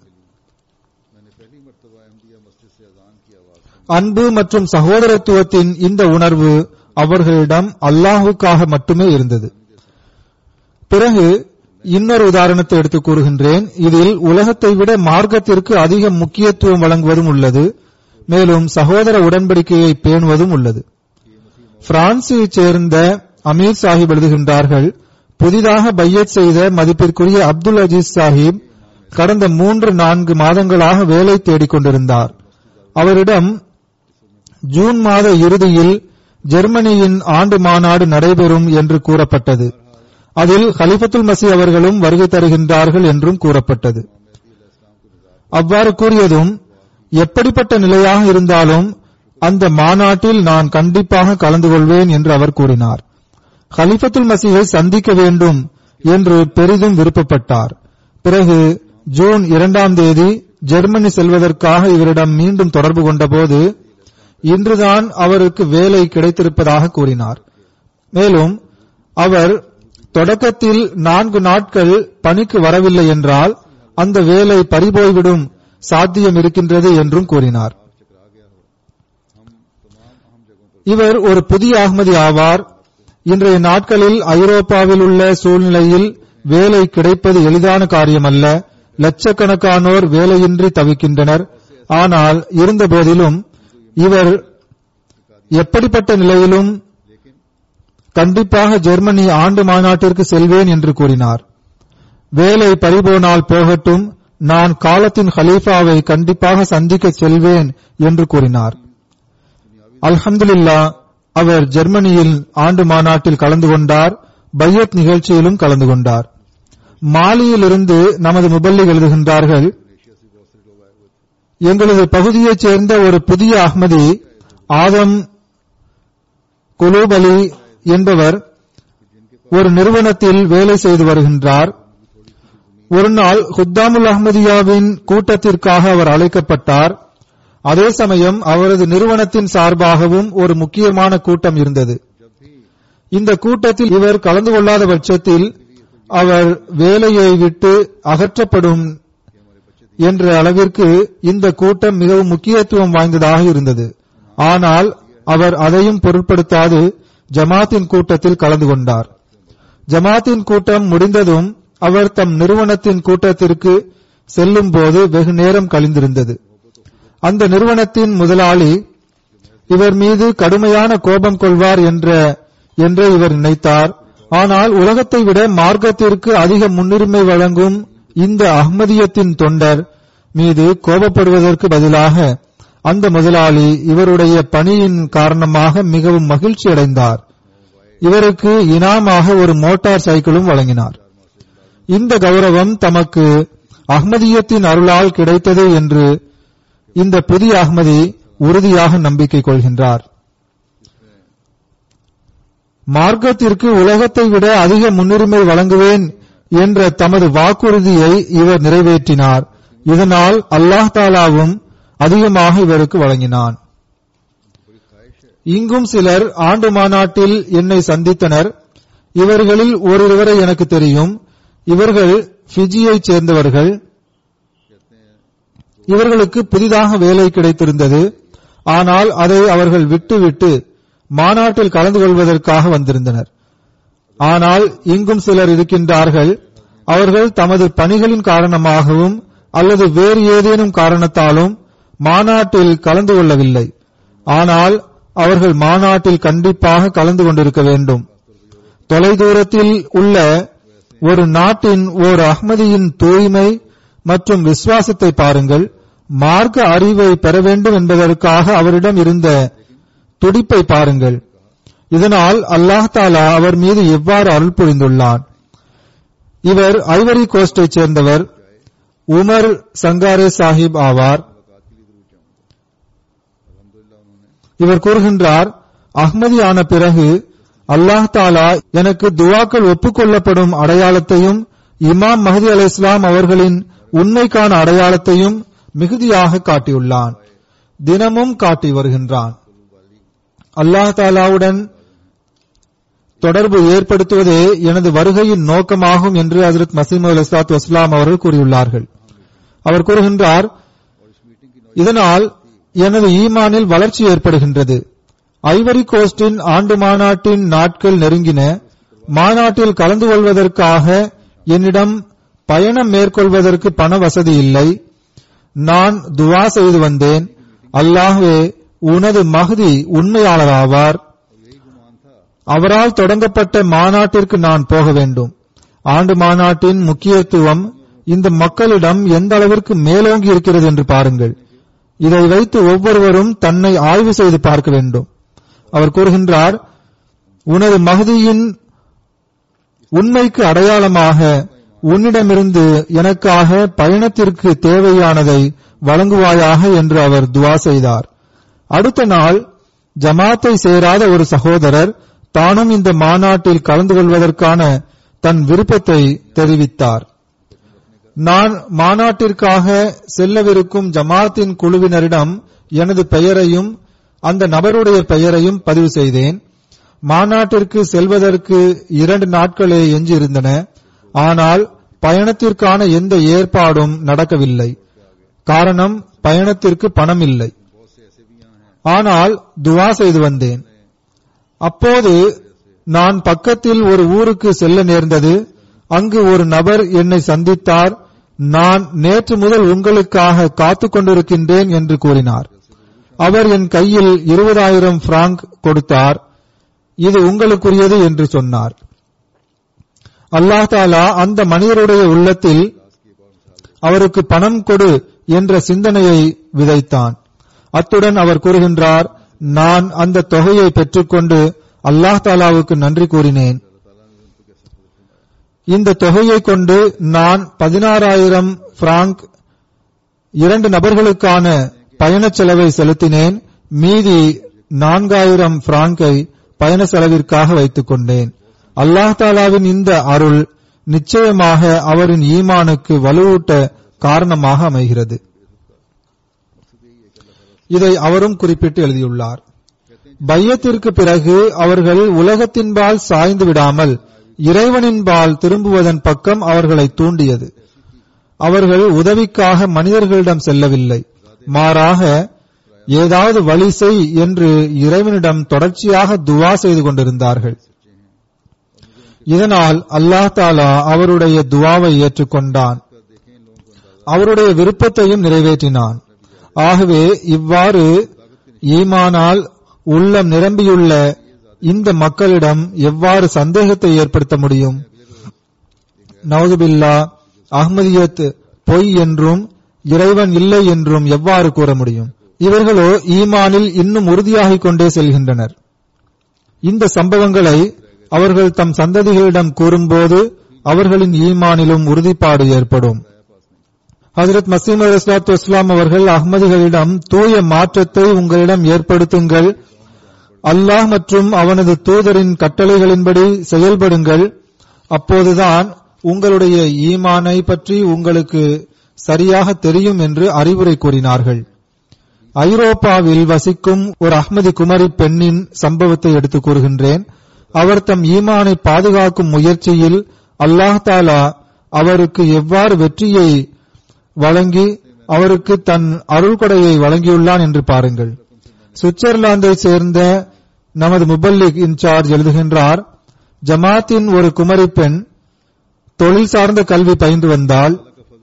Speaker 2: அன்பு மற்றும் சகோதரத்துவத்தின் இந்த உணர்வு அவர்களிடம் அல்லாஹுக்காக மட்டுமே இருந்தது பிறகு இன்னொரு உதாரணத்தை எடுத்துக் கூறுகின்றேன் இதில் உலகத்தை விட மார்க்கத்திற்கு அதிக முக்கியத்துவம் வழங்குவதும் உள்ளது மேலும் சகோதர உடன்படிக்கையை பேணுவதும் உள்ளது பிரான்சைச் சேர்ந்த அமீர் சாஹிப் எழுதுகின்றார்கள் புதிதாக பையத் செய்த மதிப்பிற்குரிய அப்துல் அஜீஸ் சாஹிப் கடந்த மூன்று நான்கு மாதங்களாக வேலை தேடிக் கொண்டிருந்தார் அவரிடம் ஜூன் மாத இறுதியில் ஜெர்மனியின் ஆண்டு மாநாடு நடைபெறும் என்று கூறப்பட்டது அதில் ஹலிஃபத்துல் மசி அவர்களும் வருகை தருகின்றார்கள் என்றும் கூறப்பட்டது அவ்வாறு கூறியதும் எப்படிப்பட்ட நிலையாக இருந்தாலும் அந்த மாநாட்டில் நான் கண்டிப்பாக கலந்து கொள்வேன் என்று அவர் கூறினார் ஹலிஃபத்துல் மசீவை சந்திக்க வேண்டும் என்று பெரிதும் விருப்பப்பட்டார் பிறகு ஜூன் இரண்டாம் தேதி ஜெர்மனி செல்வதற்காக இவரிடம் மீண்டும் தொடர்பு கொண்டபோது இன்றுதான் அவருக்கு வேலை கிடைத்திருப்பதாக கூறினார் மேலும் அவர் தொடக்கத்தில் நான்கு நாட்கள் பணிக்கு வரவில்லை என்றால் அந்த வேலை பறிபோய்விடும் சாத்தியம் இருக்கின்றது என்றும் கூறினார் இவர் ஒரு புதிய அகமதி ஆவார் இன்றைய நாட்களில் ஐரோப்பாவில் உள்ள சூழ்நிலையில் வேலை கிடைப்பது எளிதான காரியமல்ல லட்சக்கணக்கானோர் வேலையின்றி தவிக்கின்றனர் ஆனால் இருந்தபோதிலும் இவர் எப்படிப்பட்ட நிலையிலும் கண்டிப்பாக ஜெர்மனி ஆண்டு மாநாட்டிற்கு செல்வேன் என்று கூறினார் வேலை பறிபோனால் போகட்டும் நான் காலத்தின் ஹலீஃபாவை கண்டிப்பாக சந்திக்க செல்வேன் என்று கூறினார் அல்ஹம்துலில்லா அவர் ஜெர்மனியில் ஆண்டு மாநாட்டில் கலந்து கொண்டார் பையத் நிகழ்ச்சியிலும் கலந்து கொண்டார் மாலியிலிருந்து நமது முபல்லிக் எழுதுகின்றார்கள் எங்களது பகுதியைச் சேர்ந்த ஒரு புதிய அஹ்மதி ஆதம் குலூப் அலி என்பவர் ஒரு நிறுவனத்தில் வேலை செய்து வருகின்றார் ஒரு நாள் ஹுத்தாமுல் அஹ்மதியாவின் கூட்டத்திற்காக அவர் அழைக்கப்பட்டார் அதே சமயம் அவரது நிறுவனத்தின் சார்பாகவும் ஒரு முக்கியமான கூட்டம் இருந்தது இந்த கூட்டத்தில் இவர் கலந்து கொள்ளாத பட்சத்தில் அவர் வேலையை விட்டு அகற்றப்படும் என்ற அளவிற்கு இந்த கூட்டம் மிகவும் முக்கியத்துவம் வாய்ந்ததாக இருந்தது ஆனால் அவர் அதையும் பொருட்படுத்தாது ஜமாத்தின் கூட்டத்தில் கலந்து கொண்டார் ஜமாத்தின் கூட்டம் முடிந்ததும் அவர் தம் நிறுவனத்தின் கூட்டத்திற்கு செல்லும் போது வெகு நேரம் கழிந்திருந்தது அந்த நிறுவனத்தின் முதலாளி இவர் மீது கடுமையான கோபம் கொள்வார் என்ற என்றே இவர் நினைத்தார் ஆனால் உலகத்தை விட மார்க்கத்திற்கு அதிக முன்னுரிமை வழங்கும் இந்த அஹ்மதியத்தின் தொண்டர் மீது கோபப்படுவதற்கு பதிலாக அந்த முதலாளி இவருடைய பணியின் காரணமாக மிகவும் மகிழ்ச்சி அடைந்தார் இவருக்கு இனாமாக ஒரு மோட்டார் சைக்கிளும் வழங்கினார் இந்த கௌரவம் தமக்கு அஹ்மதியத்தின் அருளால் கிடைத்தது என்று இந்த புதிய அஹ்மதி உறுதியாக நம்பிக்கை கொள்கின்றார் மார்க்கத்திற்கு உலகத்தை விட அதிக முன்னுரிமை வழங்குவேன் என்ற தமது வாக்குறுதியை இவர் நிறைவேற்றினார் இதனால் அல்லாஹ் தாலாவும் அதிகமாக இவருக்கு வழங்கினான் இங்கும் சிலர் ஆண்டு மாநாட்டில் என்னை சந்தித்தனர் இவர்களில் ஓரிருவரை எனக்கு தெரியும் இவர்கள் ஃபிஜியைச் சேர்ந்தவர்கள் இவர்களுக்கு புதிதாக வேலை கிடைத்திருந்தது ஆனால் அதை அவர்கள் விட்டுவிட்டு மாநாட்டில் கலந்து கொள்வதற்காக வந்திருந்தனர் ஆனால் இங்கும் சிலர் இருக்கின்றார்கள் அவர்கள் தமது பணிகளின் காரணமாகவும் அல்லது வேறு ஏதேனும் காரணத்தாலும் மாநாட்டில் கலந்து கொள்ளவில்லை ஆனால் அவர்கள் மாநாட்டில் கண்டிப்பாக கலந்து கொண்டிருக்க வேண்டும் தொலைதூரத்தில் உள்ள ஒரு நாட்டின் ஓர் அஹ்மதியின் தூய்மை மற்றும் விசுவாசத்தை பாருங்கள் மார்க்க அறிவை பெற வேண்டும் என்பதற்காக அவரிடம் இருந்த துடிப்பை பாருங்கள் இதனால் அல்லாஹ் தாலா அவர் மீது எவ்வாறு அருள் புரிந்துள்ளான் இவர் ஐவரி கோஸ்டைச் சேர்ந்தவர் உமர் சங்காரே சாஹிப் ஆவார் இவர் கூறுகின்றார் அஹ்மதி ஆன பிறகு அல்லாஹ் தாலா எனக்கு துவாக்கள் ஒப்புக்கொள்ளப்படும் அடையாளத்தையும் இமாம் மஹதி அலை இஸ்லாம் அவர்களின் உண்மைக்கான அடையாளத்தையும் மிகுதியாக காட்டியுள்ளான் தினமும் காட்டி வருகின்றான் அல்லாஹ் தாலாவுடன் தொடர்பு ஏற்படுத்துவதே எனது வருகையின் நோக்கமாகும் என்று ஹசரத் மசீம் அல் இஸ்லாத் வஸ்லாம் அவர்கள் கூறியுள்ளார்கள் அவர் கூறுகின்றார் இதனால் எனது ஈமானில் வளர்ச்சி ஏற்படுகின்றது ஐவரி கோஸ்டின் ஆண்டு மாநாட்டின் நாட்கள் நெருங்கின மாநாட்டில் கலந்து கொள்வதற்காக என்னிடம் பயணம் மேற்கொள்வதற்கு பண வசதி இல்லை நான் துவா செய்து வந்தேன் அல்லாஹ்வே உனது மகதி உண்மையாளராவார் அவரால் தொடங்கப்பட்ட மாநாட்டிற்கு நான் போக வேண்டும் ஆண்டு மாநாட்டின் முக்கியத்துவம் இந்த மக்களிடம் எந்த அளவிற்கு மேலோங்கி இருக்கிறது என்று பாருங்கள் இதை வைத்து ஒவ்வொருவரும் தன்னை ஆய்வு செய்து பார்க்க வேண்டும் அவர் கூறுகின்றார் உனது மகதியின் உண்மைக்கு அடையாளமாக உன்னிடமிருந்து எனக்காக பயணத்திற்கு தேவையானதை வழங்குவாயாக என்று அவர் துவா செய்தார் அடுத்த நாள் ஜமாத்தை சேராத ஒரு சகோதரர் தானும் இந்த மாநாட்டில் கலந்து கொள்வதற்கான தன் விருப்பத்தை தெரிவித்தார் நான் மாநாட்டிற்காக செல்லவிருக்கும் ஜமாத்தின் குழுவினரிடம் எனது பெயரையும் அந்த நபருடைய பெயரையும் பதிவு செய்தேன் மாநாட்டிற்கு செல்வதற்கு இரண்டு நாட்களே எஞ்சியிருந்தன ஆனால் பயணத்திற்கான எந்த ஏற்பாடும் நடக்கவில்லை காரணம் பயணத்திற்கு பணம் இல்லை ஆனால் துவா செய்து வந்தேன் அப்போது நான் பக்கத்தில் ஒரு ஊருக்கு செல்ல நேர்ந்தது அங்கு ஒரு நபர் என்னை சந்தித்தார் நான் நேற்று முதல் உங்களுக்காக காத்துக் கொண்டிருக்கின்றேன் என்று கூறினார் அவர் என் கையில் இருபதாயிரம் பிராங்க் கொடுத்தார் இது உங்களுக்குரியது என்று சொன்னார் அல்லாஹ் தாலா அந்த மனிதருடைய உள்ளத்தில் அவருக்கு பணம் கொடு என்ற சிந்தனையை விதைத்தான் அத்துடன் அவர் கூறுகின்றார் நான் அந்த தொகையை பெற்றுக்கொண்டு அல்லாஹ் தாலாவுக்கு நன்றி கூறினேன் இந்த தொகையை கொண்டு நான் பதினாறாயிரம் பிராங்க் இரண்டு நபர்களுக்கான பயணச் செலவை செலுத்தினேன் மீதி நான்காயிரம் பிராங்கை பயண செலவிற்காக வைத்துக் கொண்டேன் அல்லாஹ் தாலாவின் இந்த அருள் நிச்சயமாக அவரின் ஈமானுக்கு வலுவூட்ட காரணமாக அமைகிறது இதை அவரும் குறிப்பிட்டு எழுதியுள்ளார் பையத்திற்கு பிறகு அவர்கள் உலகத்தின்பால் சாய்ந்து விடாமல் இறைவனின்பால் திரும்புவதன் பக்கம் அவர்களை தூண்டியது அவர்கள் உதவிக்காக மனிதர்களிடம் செல்லவில்லை மாறாக ஏதாவது வழி செய் என்று இறைவனிடம் தொடர்ச்சியாக துவா செய்து கொண்டிருந்தார்கள் இதனால் அல்லாஹ் தாலா அவருடைய துவாவை ஏற்றுக்கொண்டான் அவருடைய விருப்பத்தையும் நிறைவேற்றினான் ஆகவே இவ்வாறு ஈமானால் உள்ளம் நிரம்பியுள்ள இந்த மக்களிடம் எவ்வாறு சந்தேகத்தை ஏற்படுத்த முடியும் நவதுபில்லா அஹ்மதியத் பொய் என்றும் இறைவன் இல்லை என்றும் எவ்வாறு கூற முடியும் இவர்களோ ஈமானில் இன்னும் உறுதியாகிக் கொண்டே செல்கின்றனர் இந்த சம்பவங்களை அவர்கள் தம் சந்ததிகளிடம் கூறும்போது அவர்களின் ஈமானிலும் உறுதிப்பாடு ஏற்படும் ஹசரத் மசீம் அலிஸ்லாத்து இஸ்லாம் அவர்கள் அஹ்மதிகளிடம் தூய மாற்றத்தை உங்களிடம் ஏற்படுத்துங்கள் அல்லாஹ் மற்றும் அவனது தூதரின் கட்டளைகளின்படி செயல்படுங்கள் அப்போதுதான் உங்களுடைய ஈமானை பற்றி உங்களுக்கு சரியாக தெரியும் என்று அறிவுரை கூறினார்கள் ஐரோப்பாவில் வசிக்கும் ஒரு அஹ்மதி குமரி பெண்ணின் சம்பவத்தை எடுத்துக் கூறுகின்றேன் அவர் தம் ஈமானை பாதுகாக்கும் முயற்சியில் அல்லாஹ் தாலா அவருக்கு எவ்வாறு வெற்றியை வழங்கி அவருக்கு தன் அருள்கொடையை வழங்கியுள்ளான் என்று பாருங்கள் சுவிட்சர்லாந்தை சேர்ந்த நமது முபல்லிக் இன்சார்ஜ் எழுதுகின்றார் ஜமாத்தின் ஒரு குமரி பெண் தொழில் சார்ந்த கல்வி பயின்று வந்தால்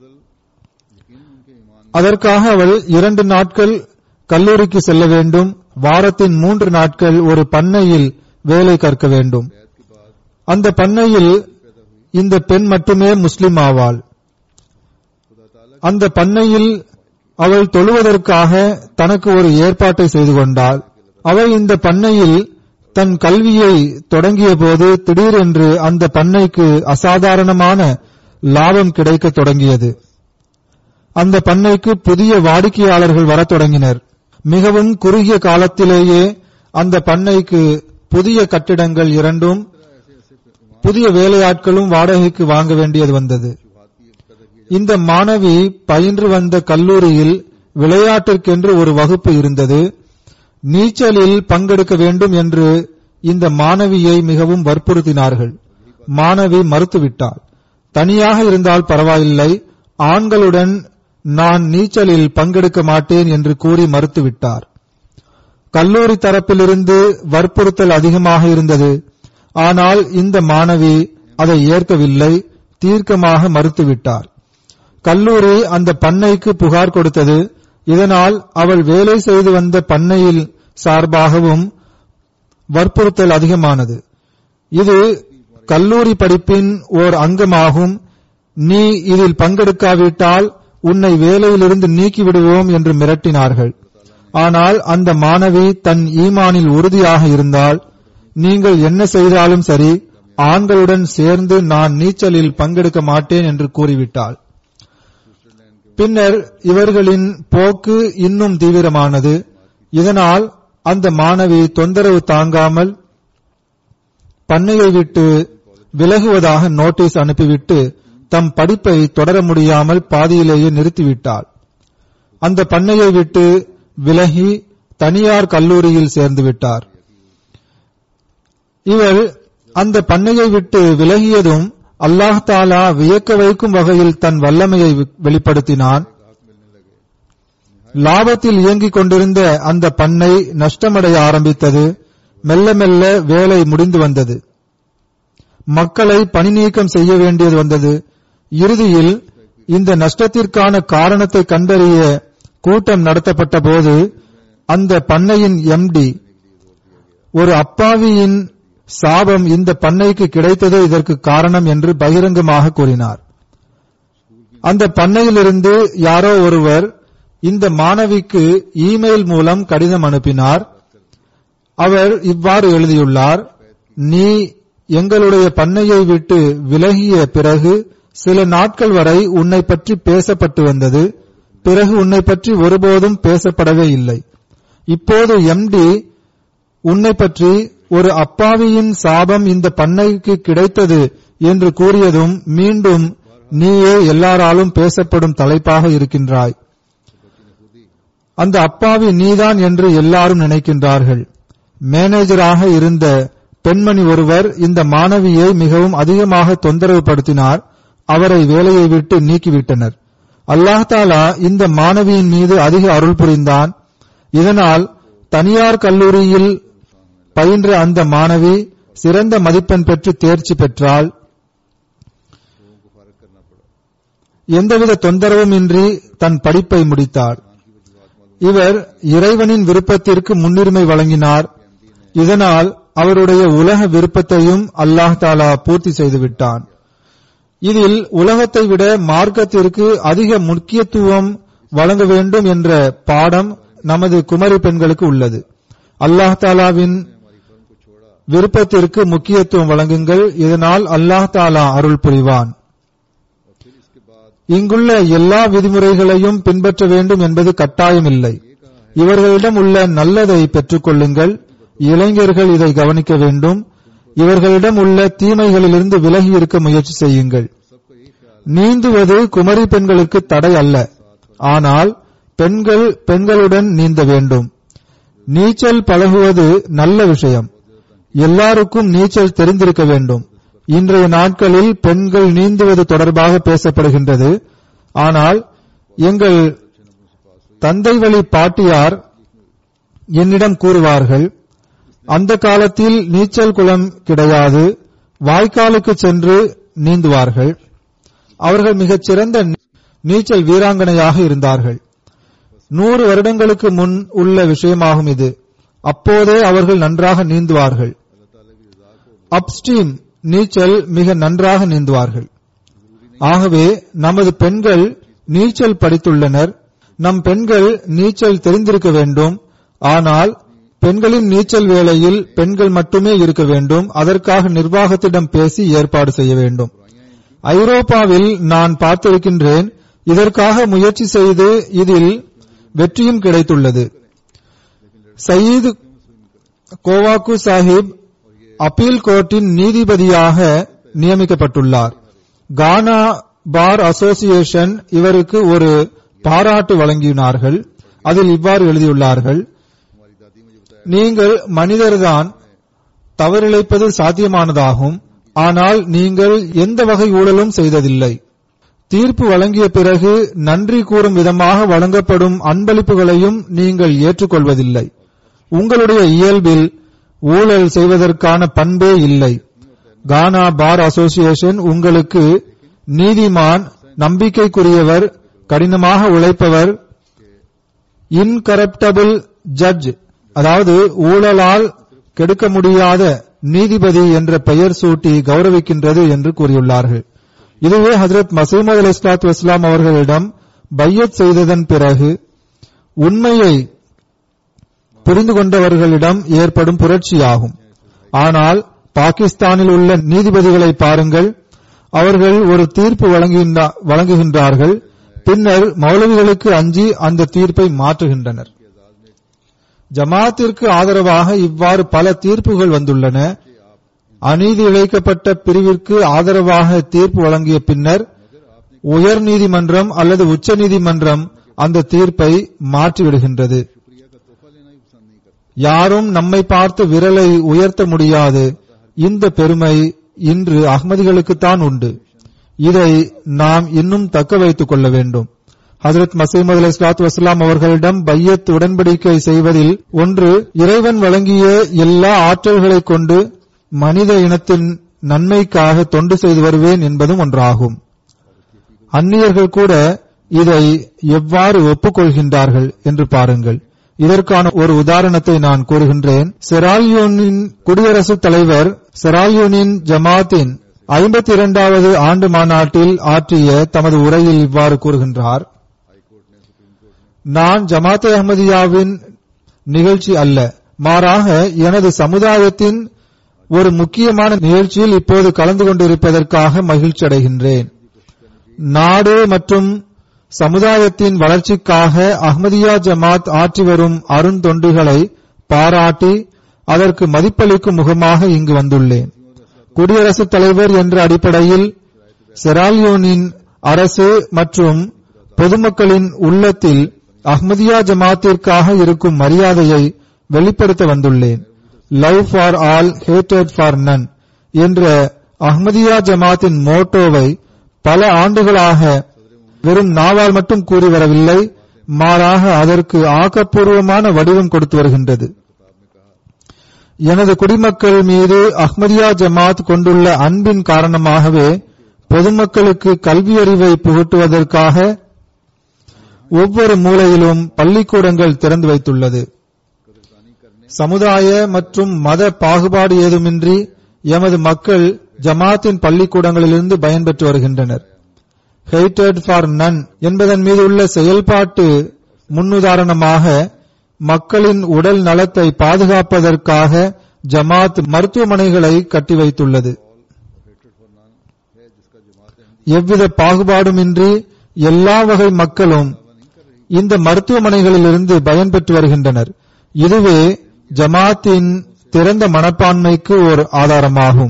Speaker 2: அதற்காக அவள் இரண்டு நாட்கள் கல்லூரிக்கு செல்ல வேண்டும் வாரத்தின் மூன்று நாட்கள் ஒரு பண்ணையில் வேலை கற்க வேண்டும் அந்த பண்ணையில் இந்த பெண் மட்டுமே முஸ்லிம் ஆவாள் அந்த பண்ணையில் அவள் தொழுவதற்காக தனக்கு ஒரு ஏற்பாட்டை செய்து கொண்டாள் அவள் இந்த பண்ணையில் தன் கல்வியை தொடங்கிய போது திடீரென்று அந்த பண்ணைக்கு அசாதாரணமான லாபம் கிடைக்க தொடங்கியது அந்த பண்ணைக்கு புதிய வாடிக்கையாளர்கள் வரத் தொடங்கினர் மிகவும் குறுகிய காலத்திலேயே அந்த பண்ணைக்கு புதிய கட்டிடங்கள் இரண்டும் புதிய வேலையாட்களும் வாடகைக்கு வாங்க வேண்டியது வந்தது இந்த மாணவி பயின்று வந்த கல்லூரியில் விளையாட்டிற்கென்று ஒரு வகுப்பு இருந்தது நீச்சலில் பங்கெடுக்க வேண்டும் என்று இந்த மாணவியை மிகவும் வற்புறுத்தினார்கள் மாணவி மறுத்துவிட்டாள் தனியாக இருந்தால் பரவாயில்லை ஆண்களுடன் நான் நீச்சலில் பங்கெடுக்க மாட்டேன் என்று கூறி மறுத்துவிட்டார் கல்லூரி தரப்பிலிருந்து வற்புறுத்தல் அதிகமாக இருந்தது ஆனால் இந்த மாணவி அதை ஏற்கவில்லை தீர்க்கமாக மறுத்துவிட்டார் கல்லூரி அந்த பண்ணைக்கு புகார் கொடுத்தது இதனால் அவள் வேலை செய்து வந்த பண்ணையில் சார்பாகவும் வற்புறுத்தல் அதிகமானது இது கல்லூரி படிப்பின் ஓர் அங்கமாகும் நீ இதில் பங்கெடுக்காவிட்டால் உன்னை வேலையிலிருந்து நீக்கிவிடுவோம் என்று மிரட்டினார்கள் ஆனால் அந்த மாணவி தன் ஈமானில் உறுதியாக இருந்தால் நீங்கள் என்ன செய்தாலும் சரி ஆண்களுடன் சேர்ந்து நான் நீச்சலில் பங்கெடுக்க மாட்டேன் என்று கூறிவிட்டாள் பின்னர் இவர்களின் போக்கு இன்னும் தீவிரமானது இதனால் அந்த மாணவி தொந்தரவு தாங்காமல் பண்ணையை விட்டு விலகுவதாக நோட்டீஸ் அனுப்பிவிட்டு தம் படிப்பை தொடர முடியாமல் பாதியிலேயே நிறுத்திவிட்டாள் அந்த பண்ணையை விட்டு விலகி தனியார் கல்லூரியில் சேர்ந்து விட்டார் இவள் அந்த பண்ணையை விட்டு விலகியதும் அல்லாஹ் தாலா வியக்க வைக்கும் வகையில் தன் வல்லமையை வெ- வெளிப்படுத்தினான் லாபத்தில் இயங்கிக் கொண்டிருந்த அந்த பண்ணை நஷ்டமடைய ஆரம்பித்தது மெல்ல மெல்ல வேலை முடிந்து வந்தது மக்களை பணி நீக்கம் செய்ய வேண்டியது வந்தது இறுதியில் இந்த நஷ்டத்திற்கான காரணத்தை கண்டறிய கூட்டம் நடத்தப்பட்ட போது அந்த பண்ணையின் எம்டி ஒரு அப்பாவியின் சாபம் இந்த பண்ணைக்கு கிடைத்ததே இதற்கு காரணம் என்று பகிரங்கமாக கூறினார் அந்த பண்ணையிலிருந்து யாரோ ஒருவர் இந்த மாணவிக்கு இமெயில் மூலம் கடிதம் அனுப்பினார் அவர் இவ்வாறு எழுதியுள்ளார் நீ எங்களுடைய பண்ணையை விட்டு விலகிய பிறகு சில நாட்கள் வரை உன்னை பற்றி பேசப்பட்டு வந்தது பிறகு உன்னை பற்றி ஒருபோதும் பேசப்படவே இல்லை இப்போது எம்டி உன்னை பற்றி ஒரு அப்பாவியின் சாபம் இந்த பண்ணைக்கு கிடைத்தது என்று கூறியதும் மீண்டும் நீயே எல்லாராலும் பேசப்படும் தலைப்பாக இருக்கின்றாய் அந்த அப்பாவி நீதான் என்று எல்லாரும் நினைக்கின்றார்கள் மேனேஜராக இருந்த பெண்மணி ஒருவர் இந்த மாணவியை மிகவும் அதிகமாக தொந்தரவு படுத்தினார் அவரை வேலையை விட்டு நீக்கிவிட்டனர் அல்லாஹ் தாலா இந்த மாணவியின் மீது அதிக அருள் புரிந்தான் இதனால் தனியார் கல்லூரியில் பயின்ற அந்த மாணவி சிறந்த மதிப்பெண் பெற்று தேர்ச்சி பெற்றால் எந்தவித தொந்தரவும் இன்றி தன் படிப்பை முடித்தார் இவர் இறைவனின் விருப்பத்திற்கு முன்னுரிமை வழங்கினார் இதனால் அவருடைய உலக விருப்பத்தையும் அல்லாஹ் தாலா பூர்த்தி செய்துவிட்டான் இதில் உலகத்தை விட மார்க்கத்திற்கு அதிக முக்கியத்துவம் வழங்க வேண்டும் என்ற பாடம் நமது குமரி பெண்களுக்கு உள்ளது அல்லாஹ் தாலாவின் விருப்பத்திற்கு முக்கியத்துவம் வழங்குங்கள் இதனால் அல்லாஹ் தாலா அருள் புரிவான் இங்குள்ள எல்லா விதிமுறைகளையும் பின்பற்ற வேண்டும் என்பது கட்டாயமில்லை இவர்களிடம் உள்ள நல்லதை பெற்றுக் கொள்ளுங்கள் இளைஞர்கள் இதை கவனிக்க வேண்டும் இவர்களிடம் உள்ள தீமைகளிலிருந்து விலகி இருக்க முயற்சி செய்யுங்கள் நீந்துவது குமரி பெண்களுக்கு தடை அல்ல ஆனால் பெண்கள் பெண்களுடன் நீந்த வேண்டும் நீச்சல் பழகுவது நல்ல விஷயம் எல்லாருக்கும் நீச்சல் தெரிந்திருக்க வேண்டும் இன்றைய நாட்களில் பெண்கள் நீந்துவது தொடர்பாக பேசப்படுகின்றது ஆனால் எங்கள் தந்தை வழி பாட்டியார் என்னிடம் கூறுவார்கள் அந்த காலத்தில் நீச்சல் குளம் கிடையாது வாய்க்காலுக்கு சென்று நீந்துவார்கள் அவர்கள் மிகச் சிறந்த நீச்சல் வீராங்கனையாக இருந்தார்கள் நூறு வருடங்களுக்கு முன் உள்ள விஷயமாகும் இது அப்போதே அவர்கள் நன்றாக நீந்துவார்கள் அப்ஸ்ட்ரீம் நீச்சல் மிக நன்றாக நீந்துவார்கள் ஆகவே நமது பெண்கள் நீச்சல் படித்துள்ளனர் நம் பெண்கள் நீச்சல் தெரிந்திருக்க வேண்டும் ஆனால் பெண்களின் நீச்சல் வேளையில் பெண்கள் மட்டுமே இருக்க வேண்டும் அதற்காக நிர்வாகத்திடம் பேசி ஏற்பாடு செய்ய வேண்டும் ஐரோப்பாவில் நான் பார்த்திருக்கின்றேன் இதற்காக முயற்சி செய்து இதில் வெற்றியும் கிடைத்துள்ளது சயீத் கோவாக்கு சாஹிப் அப்பீல் கோர்ட்டின் நீதிபதியாக நியமிக்கப்பட்டுள்ளார் கானா பார் அசோசியேஷன் இவருக்கு ஒரு பாராட்டு வழங்கினார்கள் அதில் இவ்வாறு எழுதியுள்ளார்கள் நீங்கள் மனிதர்தான் தவறிழைப்பது சாத்தியமானதாகும் ஆனால் நீங்கள் எந்த வகை ஊழலும் செய்ததில்லை தீர்ப்பு வழங்கிய பிறகு நன்றி கூறும் விதமாக வழங்கப்படும் அன்பளிப்புகளையும் நீங்கள் ஏற்றுக்கொள்வதில்லை உங்களுடைய இயல்பில் ஊழல் செய்வதற்கான பண்பே இல்லை கானா பார் அசோசியேஷன் உங்களுக்கு நீதிமான் நம்பிக்கைக்குரியவர் கடினமாக உழைப்பவர் இன்கரப்டபிள் ஜட்ஜ் அதாவது ஊழலால் கெடுக்க முடியாத நீதிபதி என்ற பெயர் சூட்டி கௌரவிக்கின்றது என்று கூறியுள்ளார்கள் இதுவே ஹஜரத் மசீமது அலி இஸ்லாத்து வஸ்லாம் அவர்களிடம் பையத் செய்ததன் பிறகு உண்மையை புரிந்து கொண்டவர்களிடம் ஏற்படும் புரட்சியாகும் ஆனால் பாகிஸ்தானில் உள்ள நீதிபதிகளை பாருங்கள் அவர்கள் ஒரு தீர்ப்பு வழங்குகின்ற- வழங்குகின்றார்கள் பின்னர் மௌலவிகளுக்கு அஞ்சி அந்த தீர்ப்பை மாற்றுகின்றனர் ஜமாத்திற்கு ஆதரவாக இவ்வாறு பல தீர்ப்புகள் வந்துள்ளன அநீதி இழைக்கப்பட்ட பிரிவிற்கு ஆதரவாக தீர்ப்பு வழங்கிய பின்னர் உயர் நீதிமன்றம் அல்லது உச்ச நீதிமன்றம் அந்த தீர்ப்பை மாற்றிவிடுகின்றது யாரும் நம்மை பார்த்து விரலை உயர்த்த முடியாது இந்த பெருமை இன்று அகமதிகளுக்குத்தான் உண்டு இதை நாம் இன்னும் தக்க வைத்துக் கொள்ள வேண்டும் ஹசரத் மசீமது அலி இஸ்லாத்து வஸ்லாம் அவர்களிடம் பையத் உடன்படிக்கை செய்வதில் ஒன்று இறைவன் வழங்கிய எல்லா ஆற்றல்களைக் கொண்டு மனித இனத்தின் நன்மைக்காக தொண்டு செய்து வருவேன் என்பதும் ஒன்றாகும் அந்நியர்கள் கூட இதை எவ்வாறு ஒப்புக்கொள்கின்றார்கள் என்று பாருங்கள் இதற்கான ஒரு உதாரணத்தை நான் கூறுகின்றேன் செராலியோனின் குடியரசுத் தலைவர் செராலியோனின் ஜமாத்தின் ஐம்பத்தி இரண்டாவது ஆண்டு மாநாட்டில் ஆற்றிய தமது உரையில் இவ்வாறு கூறுகின்றார் நான் ஜமாத் அஹமதியாவின் நிகழ்ச்சி அல்ல மாறாக எனது சமுதாயத்தின் ஒரு முக்கியமான நிகழ்ச்சியில் இப்போது கலந்து கொண்டிருப்பதற்காக மகிழ்ச்சி அடைகின்றேன் நாடு மற்றும் சமுதாயத்தின் வளர்ச்சிக்காக அஹ்மதியா ஜமாத் ஆற்றி வரும் அருந்தொண்டுகளை பாராட்டி அதற்கு மதிப்பளிக்கும் முகமாக இங்கு வந்துள்ளேன் குடியரசுத் தலைவர் என்ற அடிப்படையில் செராலியோனின் அரசு மற்றும் பொதுமக்களின் உள்ளத்தில் அஹ்மதியா ஜமாத்திற்காக இருக்கும் மரியாதையை வெளிப்படுத்த வந்துள்ளேன் லவ் ஃபார் ஆல் ஹேட்டட் ஃபார் நன் என்ற அஹ்மதியா ஜமாத்தின் மோட்டோவை பல ஆண்டுகளாக வெறும் நாவால் மட்டும் கூறி வரவில்லை மாறாக அதற்கு ஆக்கப்பூர்வமான வடிவம் கொடுத்து வருகின்றது எனது குடிமக்கள் மீது அஹ்மதியா ஜமாத் கொண்டுள்ள அன்பின் காரணமாகவே பொதுமக்களுக்கு கல்வியறிவை புகட்டுவதற்காக ஒவ்வொரு மூலையிலும் பள்ளிக்கூடங்கள் திறந்து வைத்துள்ளது சமுதாய மற்றும் மத பாகுபாடு ஏதுமின்றி எமது மக்கள் ஜமாத்தின் பள்ளிக்கூடங்களிலிருந்து பயன்பெற்று வருகின்றனர் ஹெய்டட் ஃபார் நன் என்பதன் மீது உள்ள செயல்பாட்டு முன்னுதாரணமாக மக்களின் உடல் நலத்தை பாதுகாப்பதற்காக ஜமாத் மருத்துவமனைகளை கட்டி வைத்துள்ளது எவ்வித பாகுபாடுமின்றி எல்லா வகை மக்களும் இந்த மருத்துவமனைகளிலிருந்து பயன்பெற்று வருகின்றனர் இதுவே ஜமாத்தின் திறந்த மனப்பான்மைக்கு ஒரு ஆதாரமாகும்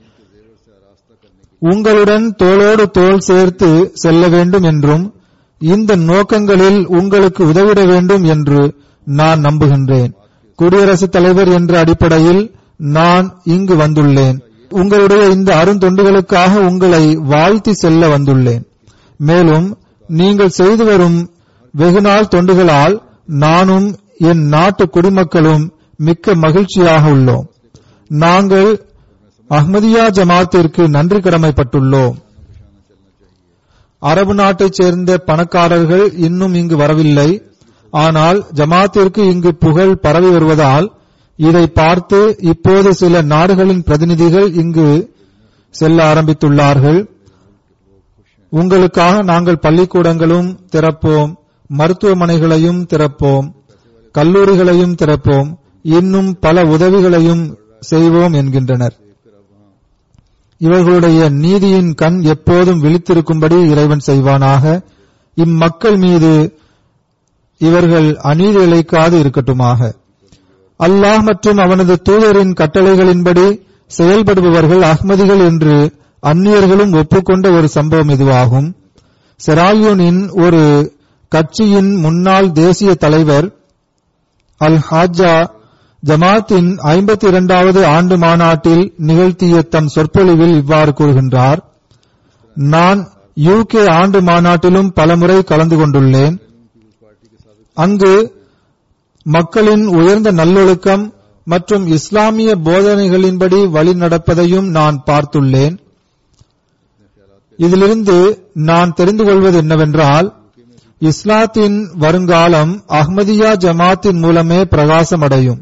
Speaker 2: உங்களுடன் தோளோடு தோள் சேர்த்து செல்ல வேண்டும் என்றும் இந்த நோக்கங்களில் உங்களுக்கு உதவிட வேண்டும் என்று நான் நம்புகின்றேன் குடியரசுத் தலைவர் என்ற அடிப்படையில் நான் இங்கு வந்துள்ளேன் உங்களுடைய இந்த அருந்தொண்டுகளுக்காக உங்களை வாழ்த்தி செல்ல வந்துள்ளேன் மேலும் நீங்கள் செய்து வரும் வெகுநாள் தொண்டுகளால் நானும் என் நாட்டு குடிமக்களும் மிக்க மகிழ்ச்சியாக உள்ளோம் நாங்கள் அஹ்மதியா ஜமாத்திற்கு நன்றி கடமைப்பட்டுள்ளோம் அரபு நாட்டைச் சேர்ந்த பணக்காரர்கள் இன்னும் இங்கு வரவில்லை ஆனால் ஜமாத்திற்கு இங்கு புகழ் பரவி வருவதால் இதை பார்த்து இப்போது சில நாடுகளின் பிரதிநிதிகள் இங்கு செல்ல ஆரம்பித்துள்ளார்கள் உங்களுக்காக நாங்கள் பள்ளிக்கூடங்களும் திறப்போம் மருத்துவமனைகளையும் திறப்போம் கல்லூரிகளையும் திறப்போம் இன்னும் பல உதவிகளையும் செய்வோம் என்கின்றனர் இவர்களுடைய நீதியின் கண் எப்போதும் விழித்திருக்கும்படி இறைவன் செய்வானாக இம்மக்கள் மீது இவர்கள் அநீதி இழைக்காது இருக்கட்டுமாக அல்லாஹ் மற்றும் அவனது தூதரின் கட்டளைகளின்படி செயல்படுபவர்கள் அஹ்மதிகள் என்று அந்நியர்களும் ஒப்புக்கொண்ட ஒரு சம்பவம் இதுவாகும் செராலியோனின் ஒரு கட்சியின் முன்னாள் தேசிய தலைவர் அல் ஹாஜா ஜமாத்தின் ஐம்பத்தி இரண்டாவது ஆண்டு மாநாட்டில் நிகழ்த்திய தம் சொற்பொழிவில் இவ்வாறு கூறுகின்றார் நான் யூகே ஆண்டு மாநாட்டிலும் பலமுறை கலந்து கொண்டுள்ளேன் அங்கு மக்களின் உயர்ந்த நல்லொழுக்கம் மற்றும் இஸ்லாமிய போதனைகளின்படி வழி நடப்பதையும் நான் பார்த்துள்ளேன் இதிலிருந்து நான் தெரிந்து கொள்வது என்னவென்றால் இஸ்லாத்தின் வருங்காலம் அஹ்மதியா ஜமாத்தின் மூலமே பிரகாசமடையும்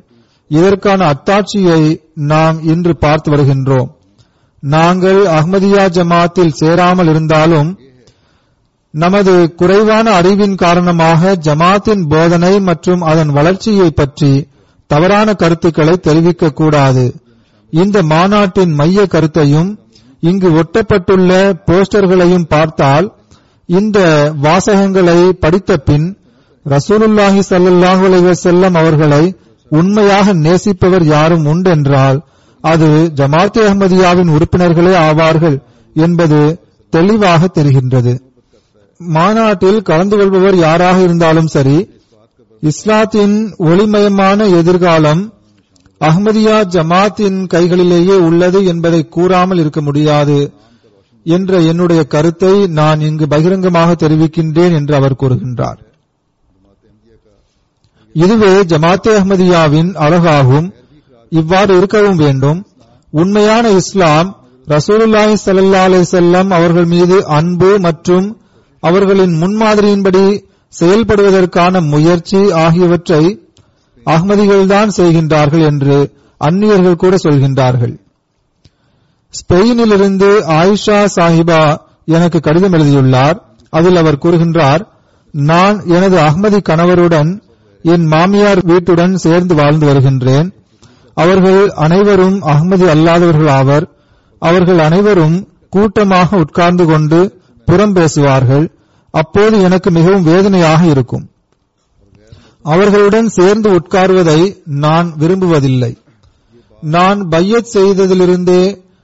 Speaker 2: இதற்கான அத்தாட்சியை நாம் இன்று பார்த்து வருகின்றோம் நாங்கள் அஹ்மதியா ஜமாத்தில் சேராமல் இருந்தாலும் நமது குறைவான அறிவின் காரணமாக ஜமாத்தின் போதனை மற்றும் அதன் வளர்ச்சியை பற்றி தவறான கருத்துக்களை தெரிவிக்க கூடாது இந்த மாநாட்டின் மைய கருத்தையும் இங்கு ஒட்டப்பட்டுள்ள போஸ்டர்களையும் பார்த்தால் இந்த வாசகங்களை படித்த பின் ரசூலுல்லாஹி ஸல்லல்லாஹு அலைஹி வஸல்லம் அவர்களை உண்மையாக நேசிப்பவர் யாரும் உண்டென்றால் அது ஜமாத் அஹ்மதியாவின் உறுப்பினர்களே ஆவார்கள் என்பது தெளிவாக தெரிகின்றது மாநாட்டில் கலந்து கொள்பவர் யாராக இருந்தாலும் சரி இஸ்லாத்தின் ஒளிமயமான எதிர்காலம் அஹ்மதியா ஜமாத்தின் கைகளிலேயே உள்ளது என்பதை கூறாமல் இருக்க முடியாது என்ற என்னுடைய கருத்தை நான் இங்கு பகிரங்கமாக தெரிவிக்கின்றேன் என்று அவர் கூறுகின்றார் இதுவே ஜமாத்தே அஹ்மதியாவின் அழகாகும் இவ்வாறு இருக்கவும் வேண்டும் உண்மையான இஸ்லாம் ரசூலுல்லாஹி ஸல்லல்லாஹு அலைஹி வஸல்லம் அவர்கள் மீது அன்பு மற்றும் அவர்களின் முன்மாதிரியின்படி செயல்படுவதற்கான முயற்சி ஆகியவற்றை அஹ்மதிகள்தான் செய்கின்றார்கள் என்று அந்நியர்கள் கூட சொல்கின்றார்கள் ஸ்பெயினிலிருந்து ஆயிஷா சாஹிபா எனக்கு கடிதம் எழுதியுள்ளார் அதில் அவர் கூறுகின்றார் நான் எனது அஹ்மதி கணவருடன் என் மாமியார் வீட்டுடன் சேர்ந்து வாழ்ந்து வருகின்றேன் அவர்கள் அனைவரும் அஹ்மதி அல்லாதவர்கள் ஆவர் அவர்கள் அனைவரும் கூட்டமாக உட்கார்ந்து கொண்டு புறம் பேசுவார்கள் அப்போது எனக்கு மிகவும் வேதனையாக இருக்கும் அவர்களுடன் சேர்ந்து உட்காருவதை நான் விரும்புவதில்லை நான் பையத் செய்ததிலிருந்தே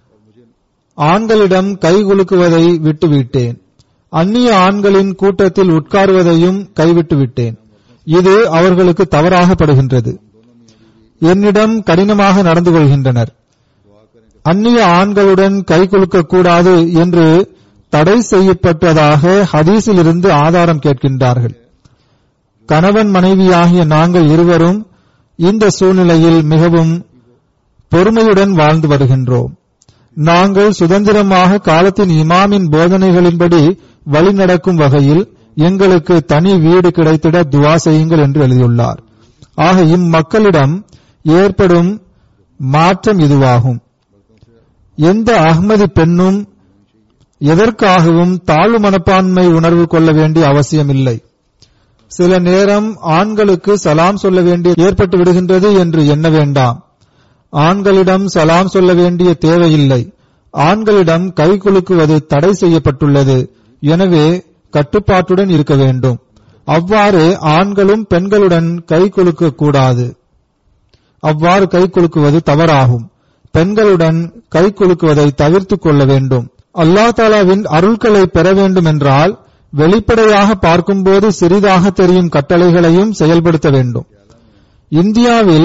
Speaker 2: ஆண்களிடம் கை குலுக்குவதை விட்டுவிட்டேன் அந்நிய ஆண்களின் கூட்டத்தில் உட்காருவதையும் கைவிட்டு விட்டேன் இது அவர்களுக்கு தவறாக படுகின்றது என்னிடம் கடினமாக நடந்து கொள்கின்றனர் அந்நிய ஆண்களுடன் கை குலுக்க கூடாது என்று தடை செய்யப்பட்டதாக ஹதீஸிலிருந்து ஆதாரம் கேட்கின்றார்கள் கணவன் மனைவியாகிய நாங்கள் இருவரும் இந்த சூழ்நிலையில் மிகவும் பொறுமையுடன் வாழ்ந்து வருகின்றோம் நாங்கள் சுதந்திரமாக காலத்தின் இமாமின் போதனைகளின்படி வழிநடக்கும் வகையில் எங்களுக்கு தனி வீடு கிடைத்திட துவா செய்யுங்கள் என்று எழுதியுள்ளார் ஆக இம்மக்களிடம் ஏற்படும் மாற்றம் இதுவாகும் எந்த அஹ்மதி பெண்ணும் எதற்காகவும் தாழ்வு மனப்பான்மை உணர்வு கொள்ள வேண்டிய அவசியமில்லை சில நேரம் ஆண்களுக்கு சலாம் சொல்ல வேண்டிய ஏற்பட்டு விடுகின்றது என்று எண்ண வேண்டாம் ஆண்களிடம் சலாம் சொல்ல வேண்டிய தேவையில்லை ஆண்களிடம் கை குலுக்குவது தடை செய்யப்பட்டுள்ளது எனவே கட்டுப்பாட்டுடன் இருக்க வேண்டும் அவ்வாறு ஆண்களும் பெண்களுடன் கை குலுக்க கூடாது அவ்வாறு கை குலுக்குவது தவறாகும் பெண்களுடன் கை குலுக்குவதை தவிர்த்துக் கொள்ள வேண்டும் அல்லா தாலாவின் அருள்களை பெற வேண்டும் என்றால் வெளிப்படையாக பார்க்கும்போது சிறிதாக தெரியும் கட்டளைகளையும் செயல்படுத்த வேண்டும் இந்தியாவில்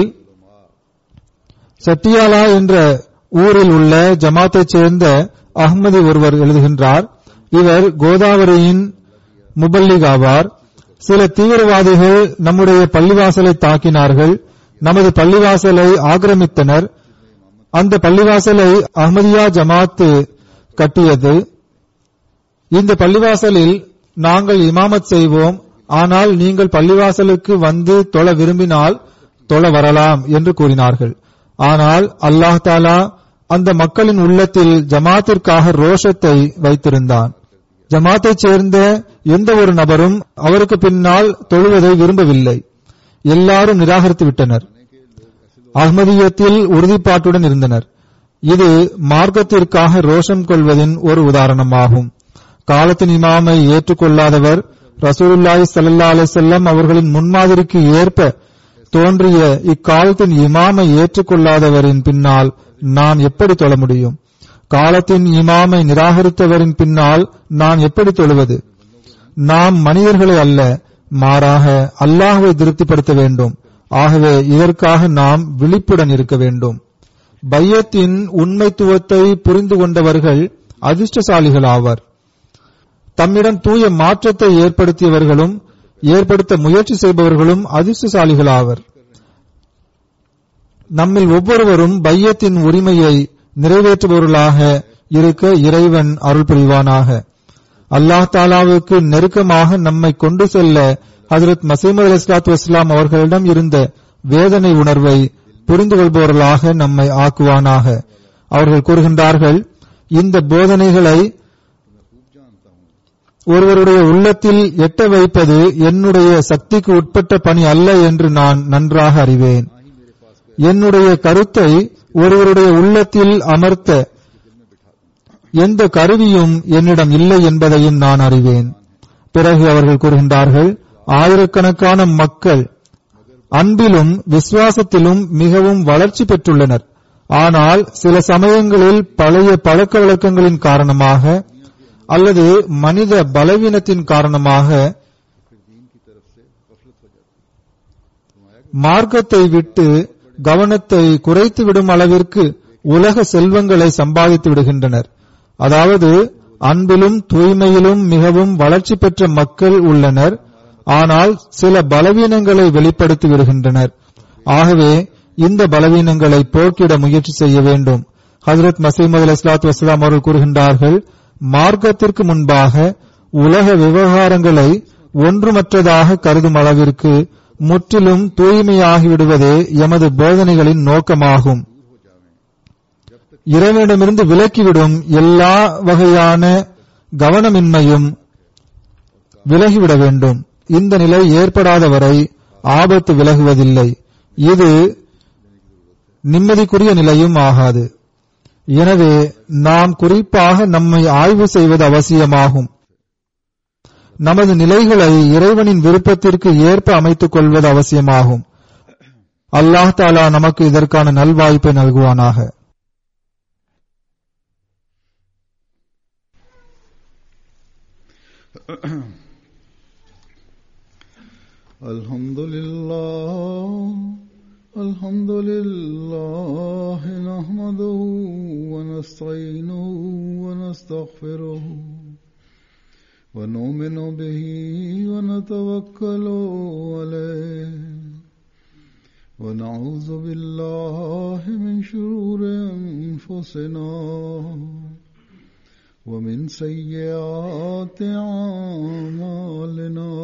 Speaker 2: சட்டியாலா என்ற ஊரில் உள்ள ஜமாத்தைச் சேர்ந்த அஹ்மதி ஒருவர் எழுதுகின்றார் இவர் கோதாவரியின் முபல்லிக் ஆவார் சில தீவிரவாதிகள் நம்முடைய பள்ளிவாசலை தாக்கினார்கள் நமது பள்ளிவாசலை ஆக்கிரமித்தனர் அந்த பள்ளிவாசலை அஹ்மதியா ஜமாத்து கட்டியது இந்த பள்ளிவாசலில் நாங்கள் இமாமத் செய்வோம் ஆனால் நீங்கள் பள்ளிவாசலுக்கு வந்து தொழ விரும்பினால் தொழ வரலாம் என்று கூறினார்கள் ஆனால் அல்லாஹ் தாலா அந்த மக்களின் உள்ளத்தில் ஜமாத்திற்காக ரோஷத்தை வைத்திருந்தான் ஜமாத்தைச் சேர்ந்த எந்த ஒரு நபரும் அவருக்கு பின்னால் தொழுவதை விரும்பவில்லை எல்லாரும் நிராகரித்து விட்டனர் அஹ்மதியத்தில் உறுதிப்பாட்டுடன் இருந்தனர் இது மார்க்கத்திற்காக ரோஷம் கொள்வதின் ஒரு உதாரணமாகும் காலத்தின் இமாமை ஏற்றுக்கொள்ளாதவர் ரசூலுல்லாஹி ஸல்லல்லாஹு அலைஹி வஸல்லம் அவர்களின் முன்மாதிரிக்கு ஏற்ப தோன்றிய இக்காலத்தின் இமாமை ஏற்றுக்கொள்ளாதவரின் பின்னால் நான் எப்படி தொழ முடியும் காலத்தின் இமாமை நிராகரித்தவரின் பின்னால் நான் எப்படி தொழுவது நாம் மனிதர்களை அல்ல மாறாக அல்லாஹ்வை திருப்திப்படுத்த வேண்டும் ஆகவே இதற்காக நாம் விழிப்புடன் இருக்க வேண்டும் பையத்தின் உண்மைத்துவத்தை புரிந்து கொண்டவர்கள் அதிர்ஷ்டசாலிகள் ஆவர் தம்மிடம் தூய மாற்றத்தை ஏற்படுத்தியவர்களும் ஏற்படுத்த முயற்சி செய்பவர்களும் அதிர்ஷ்டசாலிகள் ஆவர் நம்மில் ஒவ்வொருவரும் பையத்தின் உரிமையை நிறைவேற்றுபவர்களாக இருக்க இறைவன் அருள் புரிவானாக அல்லாஹ் தாலாவுக்கு நெருக்கமாக நம்மை கொண்டு செல்ல ஹசரத் மசீமது அலி இஸ்லாத்து வஸ்லாம் அவர்களிடம் இருந்த வேதனை உணர்வை புரிந்து கொள்பவர்களாக நம்மை ஆக்குவானாக அவர்கள் கூறுகின்றார்கள் இந்த போதனைகளை ஒருவருடைய உள்ளத்தில் எட்ட வைப்பது என்னுடைய சக்திக்கு உட்பட்ட பணி அல்ல என்று நான் நன்றாக அறிவேன் என்னுடைய கருத்தை ஒருவருடைய உள்ளத்தில் அமர்த்த எந்த கருவியும் என்னிடம் இல்லை என்பதையும் நான் அறிவேன் பிறகு அவர்கள் கூறுகின்றார்கள் ஆயிரக்கணக்கான மக்கள் அன்பிலும் விசுவாசத்திலும் மிகவும் வளர்ச்சி பெற்றுள்ளனர் ஆனால் சில சமயங்களில் பழைய பழக்க வழக்கங்களின் காரணமாக அல்லது மனித பலவீனத்தின் காரணமாக மார்க்கத்தை விட்டு கவனத்தை குறைத்துவிடும் அளவிற்கு உலக செல்வங்களை சம்பாதித்து விடுகின்றனர் அதாவது அன்பிலும் தூய்மையிலும் மிகவும் வளர்ச்சி பெற்ற மக்கள் உள்ளனர் ஆனால் சில பலவீனங்களை வெளிப்படுத்தி விடுகின்றனர் ஆகவே இந்த பலவீனங்களை போக்கிட முயற்சி செய்ய வேண்டும் ஹசரத் மசீமது அலி இஸ்லாத்து வசலாம் அவர்கள் கூறுகின்றார்கள் மார்க்கத்திற்கு முன்பாக உலக விவகாரங்களை ஒன்றுமற்றதாக கருதும் அளவிற்கு முற்றிலும் தூய்மையாகிவிடுவதே எமது போதனைகளின் நோக்கமாகும் இறைவனிடமிருந்து விலக்கிவிடும் எல்லா வகையான கவனமின்மையும் விலகிவிட வேண்டும் இந்த நிலை ஏற்படாத வரை ஆபத்து விலகுவதில்லை இது நிம்மதிக்குரிய நிலையும் ஆகாது எனவே நாம் குறிப்பாக நம்மை ஆய்வு செய்வது அவசியமாகும் நமது நிலைகளை இறைவனின் விருப்பத்திற்கு ஏற்ப அமைத்துக் கொள்வது அவசியமாகும் அல்லாஹ் தாலா நமக்கு இதற்கான நல்வாய்ப்பை நல்குவானாக
Speaker 1: الحمد لله الحمد لله نحمده ونستعينه ونستغفره ونؤمن به ونتوكل عليه ونعوذ بالله من شرور انفسنا ومن سيئات اعمالنا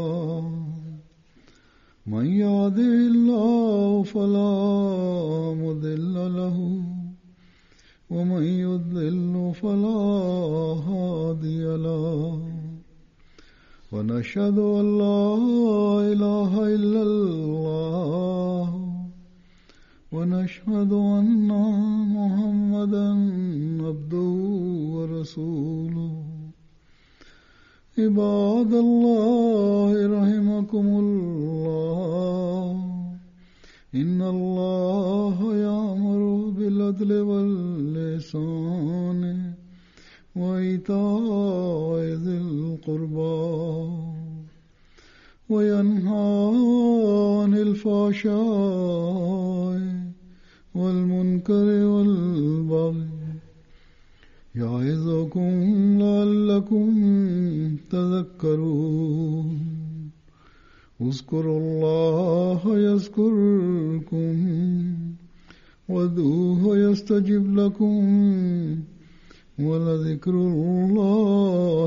Speaker 1: من يهده الله فلا مضل له ومن يضلل فلا هادي له ونشهد ان لا اله الا الله ونشهد ان محمدا عبده ورسوله عباد الله رحمكم الله إن الله يأمر بالعدل واللسان وإيتاء ذي القربى وينهى عن الفحشاء والمنكر والبغي يعظكم لعلكم تذكرون اذكروا الله يذكركم وادعوه يستجب لكم ولذكر الله